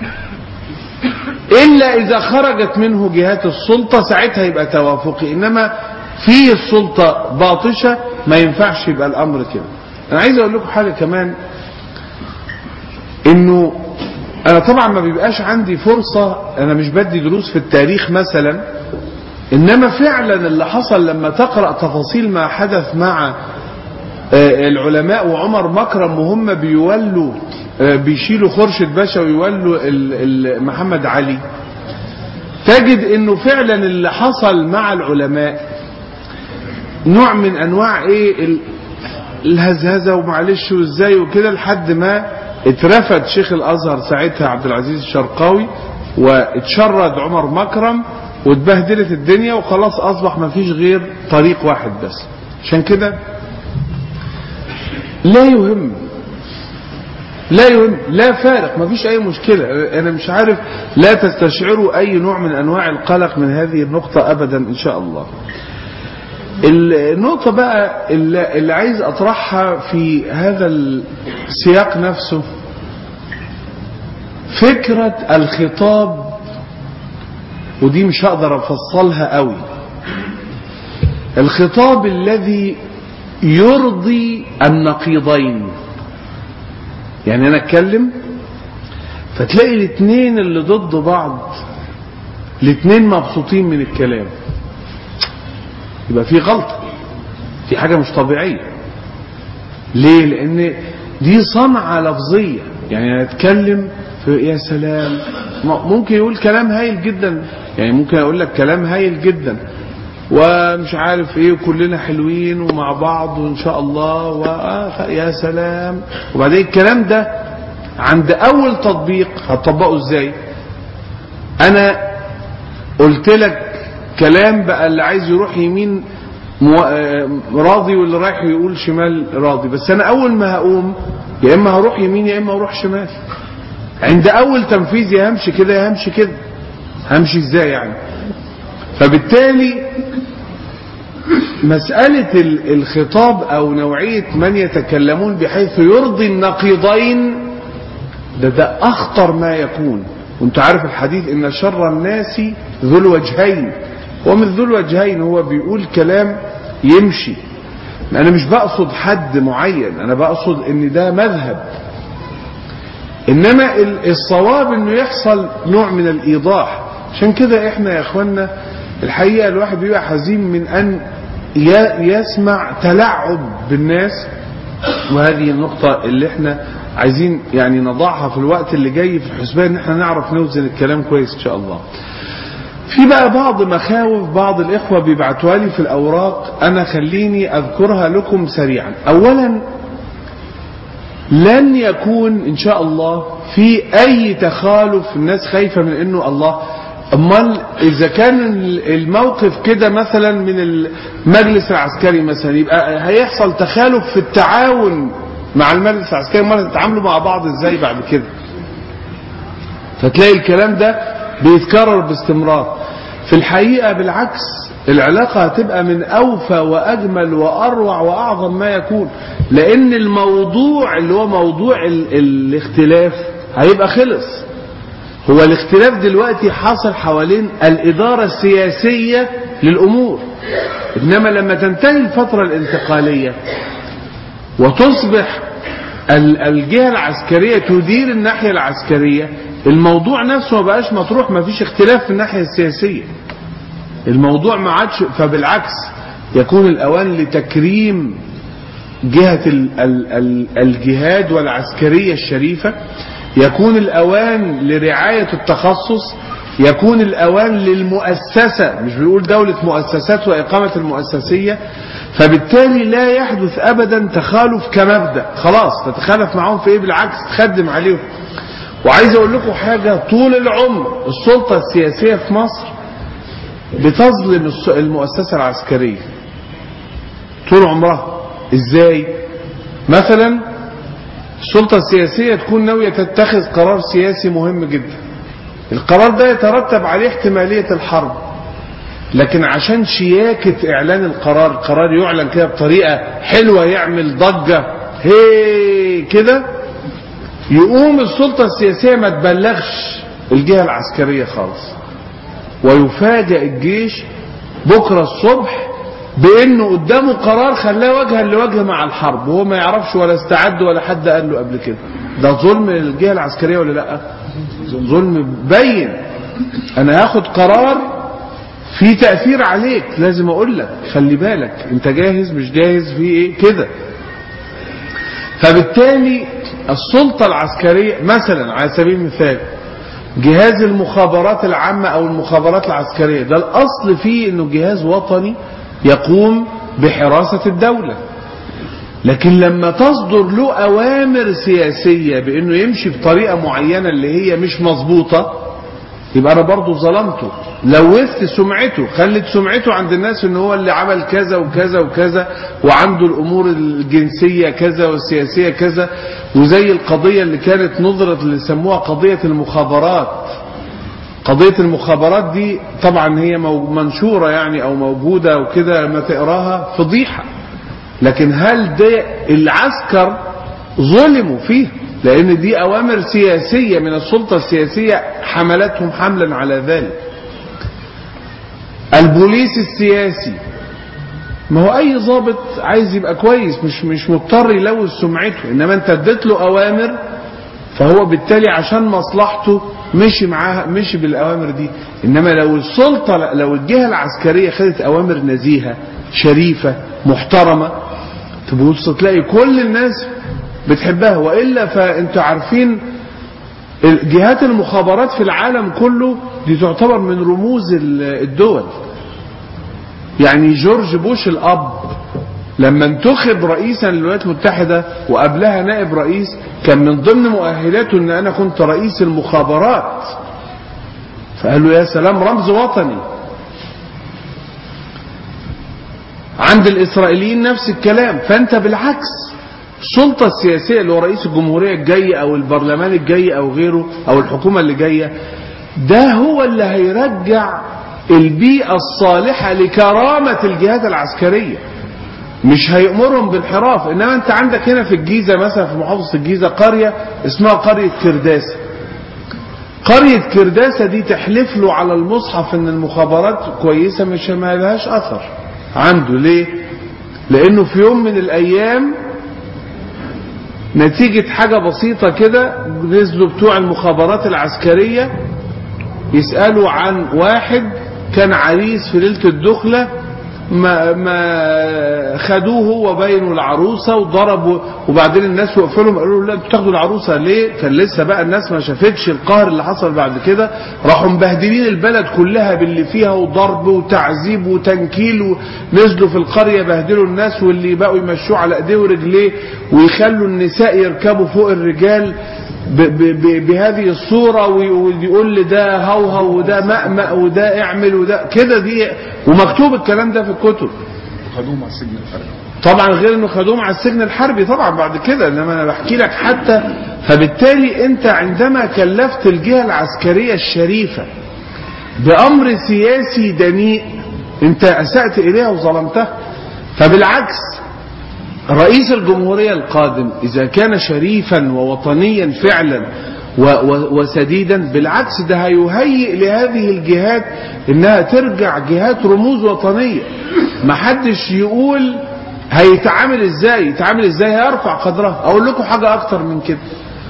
الا اذا خرجت منه جهات السلطة ساعتها يبقى توافقي انما في السلطة باطشة ما ينفعش يبقى الامر كده انا عايز اقول لكم حاجة كمان انه انا طبعا ما بيبقاش عندي فرصة انا مش بدي دروس في التاريخ مثلا انما فعلا اللي حصل لما تقرأ تفاصيل ما حدث مع العلماء وعمر مكرم وهم بيولوا بيشيلوا خرشد باشا ويولوا محمد علي تجد انه فعلا اللي حصل مع العلماء نوع من انواع ايه الهزهزه ومعلش وازاي وكده لحد ما اترفد شيخ الازهر ساعتها عبد العزيز الشرقاوي واتشرد عمر مكرم واتبهدلت الدنيا وخلاص اصبح ما فيش غير طريق واحد بس عشان كده لا يهم لا يهم لا فارق ما فيش اي مشكلة انا مش عارف لا تستشعروا اي نوع من انواع القلق من هذه النقطة ابدا ان شاء الله النقطة بقى اللي, اللي عايز اطرحها في هذا السياق نفسه فكرة الخطاب ودي مش هقدر افصلها قوي الخطاب الذي يرضي النقيضين يعني انا اتكلم فتلاقي الاثنين اللي ضد بعض الاثنين مبسوطين من الكلام يبقى في غلطة في حاجة مش طبيعية ليه لان دي صنعة لفظية يعني انا اتكلم في يا سلام ممكن يقول كلام هايل جدا يعني ممكن اقول لك كلام هايل جدا ومش عارف ايه وكلنا حلوين ومع بعض وان شاء الله ويا سلام وبعدين الكلام ده عند اول تطبيق هتطبقه ازاي انا قلت لك كلام بقى اللي عايز يروح يمين مو... راضي واللي رايح يقول شمال راضي بس انا اول ما هقوم يا اما هروح يمين يا اما هروح شمال عند اول تنفيذ يا همشي كده يا همشي كده همشي ازاي يعني فبالتالي مسألة ال- الخطاب أو نوعية من يتكلمون بحيث يرضي النقيضين ده ده أخطر ما يكون وانت عارف الحديث إن شر الناس ذو الوجهين ومن ذو الوجهين هو بيقول كلام يمشي أنا مش بقصد حد معين أنا بقصد إن ده مذهب إنما ال- الصواب إنه يحصل نوع من الإيضاح عشان كده إحنا يا إخوانا الحقيقة الواحد بيبقى حزين من أن ي- يسمع تلاعب بالناس وهذه النقطة اللي احنا عايزين يعني نضعها في الوقت اللي جاي في الحسبان ان احنا نعرف نوزن الكلام كويس ان شاء الله في بقى بعض مخاوف بعض الإخوة بيبعتوها لي في الأوراق أنا خليني أذكرها لكم سريعا أولا لن يكون إن شاء الله في أي تخالف الناس خايفة من أنه الله أمال إذا كان الموقف كده مثلا من المجلس العسكري مثلا يبقى هيحصل تخالف في التعاون مع المجلس العسكري امال تتعاملوا مع بعض ازاي بعد كده فتلاقي الكلام ده بيتكرر باستمرار في الحقيقة بالعكس العلاقة هتبقى من أوفى وأجمل وأروع وأعظم ما يكون لأن الموضوع اللي هو موضوع ال الاختلاف هيبقى خلص هو الاختلاف دلوقتي حاصل حوالين الإدارة السياسية للأمور إنما لما تنتهي الفترة الانتقالية وتصبح الجهة العسكرية تدير الناحية العسكرية الموضوع نفسه ما بقاش مطروح ما فيش اختلاف في الناحية السياسية الموضوع ما عادش فبالعكس يكون الأوان لتكريم جهة ال ال ال الجهاد والعسكرية الشريفة يكون الأوان لرعاية التخصص يكون الأوان للمؤسسة مش بيقول دولة مؤسسات وإقامة المؤسسية فبالتالي لا يحدث أبدا تخالف كمبدأ خلاص تتخالف معهم في إيه بالعكس تخدم عليهم وعايز أقول لكم حاجة طول العمر السلطة السياسية في مصر بتظلم المؤسسة العسكرية طول عمرها ازاي مثلا السلطة السياسية تكون ناوية تتخذ قرار سياسي مهم جدا القرار ده يترتب عليه احتمالية الحرب لكن عشان شياكة اعلان القرار قرار يعلن كده بطريقة حلوة يعمل ضجة هي كده يقوم السلطة السياسية ما تبلغش الجهة العسكرية خالص ويفاجئ الجيش بكرة الصبح بانه قدامه قرار خلاه وجها لوجه مع الحرب وهو ما يعرفش ولا استعد ولا حد قال له قبل كده ده ظلم للجهه العسكريه ولا لا ظلم بين انا هاخد قرار في تاثير عليك لازم اقول لك خلي بالك انت جاهز مش جاهز في ايه كده فبالتالي السلطه العسكريه مثلا على سبيل المثال جهاز المخابرات العامة أو المخابرات العسكرية ده الأصل فيه أنه جهاز وطني يقوم بحراسة الدولة لكن لما تصدر له أوامر سياسية بأنه يمشي بطريقة معينة اللي هي مش مظبوطة يبقى أنا برضو ظلمته لوثت سمعته خلت سمعته عند الناس ان هو اللي عمل كذا وكذا وكذا وعنده الامور الجنسية كذا والسياسية كذا وزي القضية اللي كانت نظرت اللي سموها قضية المخابرات قضية المخابرات دي طبعا هي منشورة يعني او موجودة وكده لما تقراها فضيحة لكن هل ده العسكر ظلموا فيه لان دي اوامر سياسية من السلطة السياسية حملتهم حملا على ذلك البوليس السياسي ما هو اي ضابط عايز يبقى كويس مش مش مضطر يلوث سمعته انما انت اديت له اوامر فهو بالتالي عشان مصلحته مشي معاها مشي بالاوامر دي انما لو السلطه لو الجهه العسكريه خدت اوامر نزيهه شريفه محترمه تبص تلاقي كل الناس بتحبها والا فانتوا عارفين جهات المخابرات في العالم كله دي تعتبر من رموز الدول يعني جورج بوش الاب لما انتخب رئيسا للولايات المتحدة وقبلها نائب رئيس كان من ضمن مؤهلاته ان انا كنت رئيس المخابرات فقال له يا سلام رمز وطني عند الاسرائيليين نفس الكلام فانت بالعكس السلطة السياسية اللي هو رئيس الجمهورية الجاي او البرلمان الجاي او غيره او الحكومة اللي جاية ده هو اللي هيرجع البيئة الصالحة لكرامة الجهات العسكرية مش هيأمرهم بانحراف انما انت عندك هنا في الجيزة مثلا في محافظة الجيزة قرية اسمها قرية كرداسة قرية كرداسة دي تحلف له على المصحف ان المخابرات كويسة مش ما لهاش اثر عنده ليه لانه في يوم من الايام نتيجة حاجة بسيطة كده نزلوا بتوع المخابرات العسكرية يسألوا عن واحد كان عريس في ليلة الدخلة ما, ما خدوه هو باين العروسة وضربوا وبعدين الناس وقفوا لهم قالوا له لا انتوا تاخدوا العروسة ليه كان لسه بقى الناس ما شافتش القهر اللي حصل بعد كده راحوا مبهدلين البلد كلها باللي فيها وضرب وتعذيب وتنكيل ونزلوا في القرية بهدلوا الناس واللي بقوا يمشوه على ايديه ورجليه ويخلوا النساء يركبوا فوق الرجال ب ب ب بهذه الصورة ويقول لي ده هوهو وده مأمأ وده اعمل وده كده دي ومكتوب الكلام ده في الكتب خدوهم على السجن الحربي طبعا غير انه خدوهم على السجن الحربي طبعا بعد كده انما انا بحكي لك حتى فبالتالي انت عندما كلفت الجهة العسكرية الشريفة بامر سياسي دنيء انت اسأت اليها وظلمتها فبالعكس رئيس الجمهورية القادم إذا كان شريفا ووطنيا فعلا و و وسديدا بالعكس ده هيهيئ لهذه الجهات انها ترجع جهات رموز وطنية ما حدش يقول هيتعامل ازاي يتعامل ازاي هيرفع قدرها اقول لكم حاجة اكتر من كده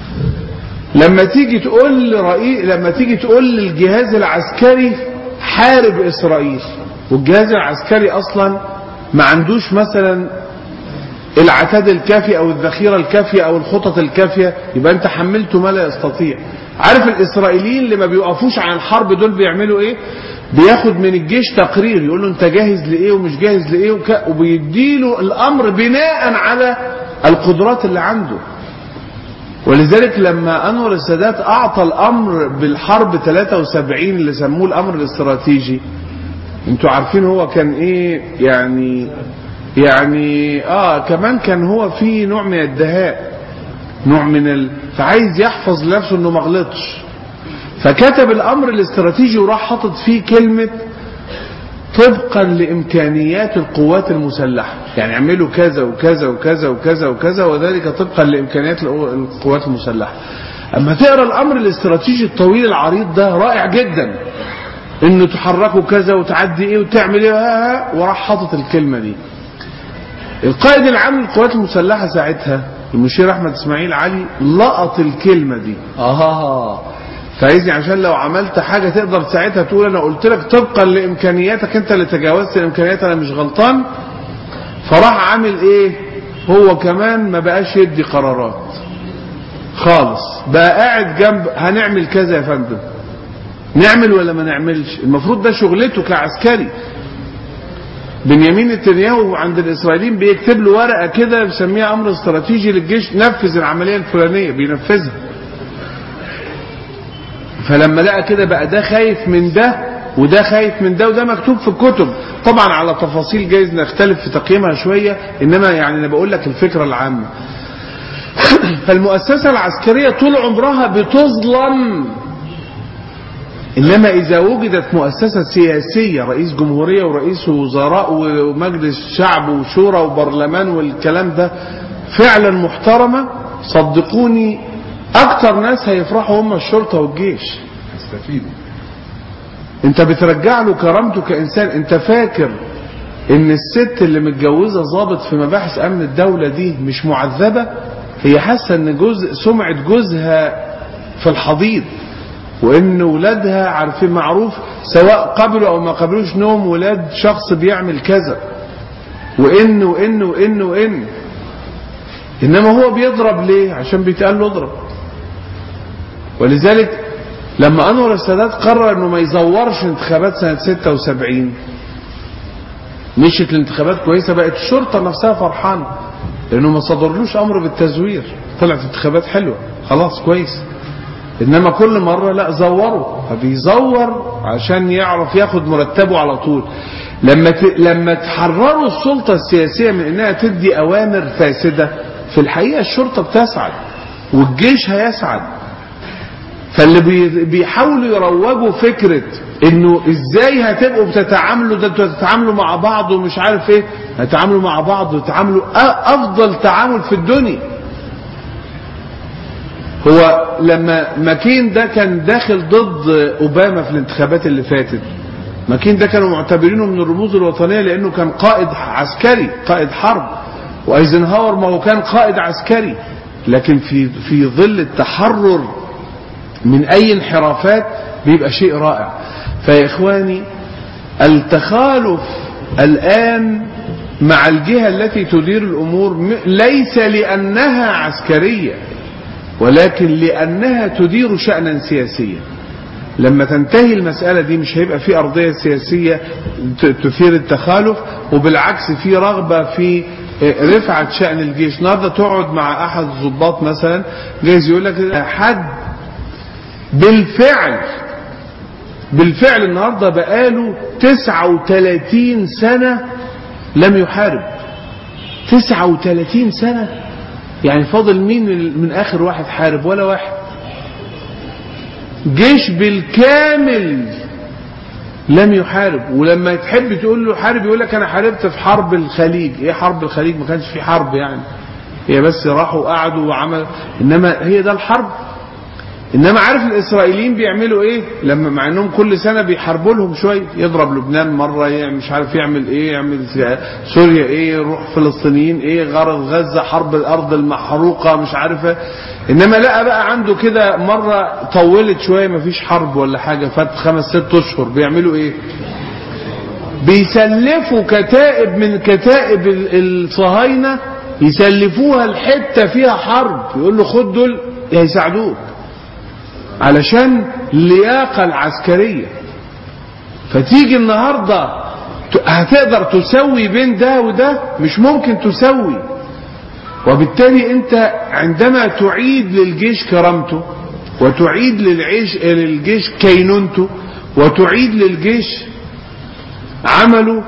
لما تيجي تقول لرئيس لما تيجي تقول للجهاز العسكري حارب اسرائيل والجهاز العسكري اصلا ما عندوش مثلا العتاد الكافي او الذخيرة الكافية او الخطط الكافية يبقى انت حملته ما لا يستطيع عارف الاسرائيليين اللي ما بيوقفوش عن الحرب دول بيعملوا ايه بياخد من الجيش تقرير يقول له انت جاهز لايه ومش جاهز لايه وك... وبيديله الامر بناء على القدرات اللي عنده ولذلك لما انور السادات اعطى الامر بالحرب 73 اللي سموه الامر الاستراتيجي انتوا عارفين هو كان ايه يعني يعني اه كمان كان هو في نوع من الدهاء نوع من ال... فعايز يحفظ لنفسه انه ما غلطش فكتب الامر الاستراتيجي وراح حاطط فيه كلمة طبقا لامكانيات القوات المسلحة يعني اعملوا كذا وكذا وكذا وكذا وكذا وذلك طبقا لامكانيات القوات المسلحة اما تقرا الامر الاستراتيجي الطويل العريض ده رائع جدا انه تحركوا كذا وتعدي ايه وتعمل ايه ها ها وراح حاطط الكلمة دي القائد العام للقوات المسلحة ساعتها المشير احمد اسماعيل علي لقط الكلمة دي اه فعايزني عشان لو عملت حاجة تقدر ساعتها تقول انا قلت لك طبقا لامكانياتك انت اللي تجاوزت الامكانيات انا مش غلطان فراح عامل ايه هو كمان ما بقاش يدي قرارات خالص بقى قاعد جنب هنعمل كذا يا فندم نعمل ولا ما نعملش المفروض ده شغلته كعسكري بنيامين نتنياهو عند الاسرائيليين بيكتب له ورقه كده بيسميها امر استراتيجي للجيش نفذ العمليه الفلانيه بينفذها فلما لقى كده بقى ده خايف من ده وده خايف من ده وده مكتوب في الكتب طبعا على تفاصيل جايز نختلف في تقييمها شويه انما يعني انا بقول لك الفكره العامه فالمؤسسه العسكريه طول عمرها بتظلم إنما إذا وجدت مؤسسة سياسية رئيس جمهورية ورئيس وزراء ومجلس شعب وشورى وبرلمان والكلام ده فعلا محترمة صدقوني أكتر ناس هيفرحوا هم الشرطة والجيش يستفيدوا انت بترجع له كرامته كإنسان انت فاكر ان الست اللي متجوزة ضابط في مباحث امن الدولة دي مش معذبة هي حاسة ان جزء سمعة جوزها في الحضيض وان ولادها عارفين معروف سواء قبلوا او ما قبلوش نوم ولاد شخص بيعمل كذا وان وان وان وان انما هو بيضرب ليه عشان بيتقال له اضرب ولذلك لما انور السادات قرر انه ما يزورش انتخابات سنة 76 مشيت الانتخابات كويسة بقت الشرطة نفسها فرحانة لانه ما صدرلوش امر بالتزوير طلعت انتخابات حلوة خلاص كويس انما كل مرة لا زوروا فبيزور عشان يعرف ياخد مرتبه على طول لما ت... لما تحرروا السلطة السياسية من انها تدي اوامر فاسدة في الحقيقة الشرطة بتسعد والجيش هيسعد فاللي بي... بيحاولوا يروجوا فكرة انه ازاي هتبقوا بتتعاملوا ده انتوا هتتعاملوا مع بعض ومش عارف ايه هتتعاملوا مع بعض وتتعاملوا أ- افضل تعامل في الدنيا هو لما ماكين ده كان داخل ضد اوباما في الانتخابات اللي فاتت ماكين ده كانوا معتبرينه من الرموز الوطنيه لانه كان قائد عسكري قائد حرب وايزنهاور ما هو كان قائد عسكري لكن في في ظل التحرر من اي انحرافات بيبقى شيء رائع فيا اخواني التخالف الان مع الجهه التي تدير الامور م- ليس لانها عسكريه ولكن لانها تدير شانا سياسيا لما تنتهي المسألة دي مش هيبقى في أرضية سياسية ت- تثير التخالف وبالعكس في رغبة في رفعة شأن الجيش النهارده تقعد مع أحد الضباط مثلا جايز يقول لك حد بالفعل بالفعل النهارده بقاله 39 سنة لم يحارب 39 سنة يعني فاضل مين من- من آخر واحد حارب ولا واحد جيش بالكامل لم يحارب ولما تحب تقول له حارب يقول لك انا حاربت في حرب الخليج ايه حرب الخليج ما كانش في حرب يعني هي بس راحوا قعدوا وعمل انما هي ده الحرب انما عارف الاسرائيليين بيعملوا ايه لما مع انهم كل سنه بيحاربوا لهم شويه يضرب لبنان مره يعمل مش عارف يعمل ايه يعمل سوريا ايه يروح فلسطينيين ايه غرض غزه حرب الارض المحروقه مش عارف إيه. انما لقى بقى عنده كده مره طولت شويه مفيش حرب ولا حاجه فات خمس ست اشهر بيعملوا ايه بيسلفوا كتائب من كتائب ال- الصهاينه يسلفوها الحته فيها حرب يقول له خد دول هيساعدوك علشان اللياقة العسكرية فتيجي النهاردة ت- هتقدر تسوي بين ده وده مش ممكن تسوي وبالتالي انت عندما تعيد للجيش كرامته وتعيد للعيش للجيش كينونته وتعيد للجيش عمله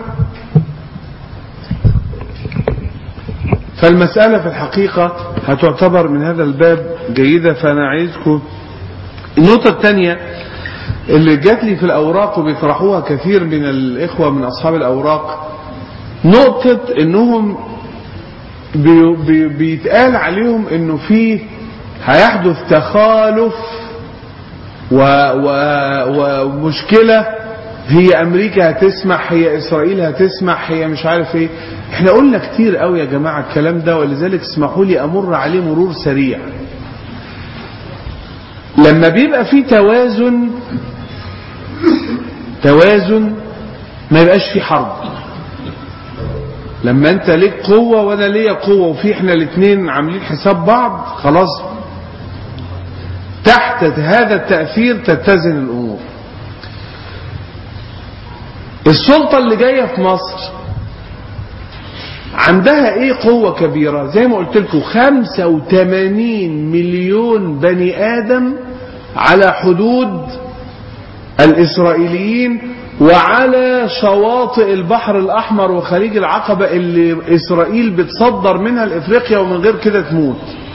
فالمسألة في الحقيقة هتعتبر من هذا الباب جيدة فأنا عايزكم النقطة الثانية اللي جات لي في الأوراق وبيطرحوها كثير من الإخوة من أصحاب الأوراق نقطة إنهم بي بي بيتقال عليهم إنه في هيحدث تخالف و و ومشكلة هي أمريكا هتسمح هي إسرائيل هتسمح هي مش عارف إيه إحنا قلنا كتير قوي يا جماعة الكلام ده ولذلك اسمحوا لي أمر عليه مرور سريع لما بيبقى في توازن توازن ما يبقاش في حرب لما انت ليك قوة وانا ليا قوة وفي احنا الاثنين عاملين حساب بعض خلاص تحت هذا التأثير تتزن الامور السلطة اللي جاية في مصر عندها ايه قوة كبيرة زي ما قلت لكم 85 مليون بني ادم على حدود الاسرائيليين وعلى شواطئ البحر الاحمر وخليج العقبة اللي اسرائيل بتصدر منها لافريقيا ومن غير كده تموت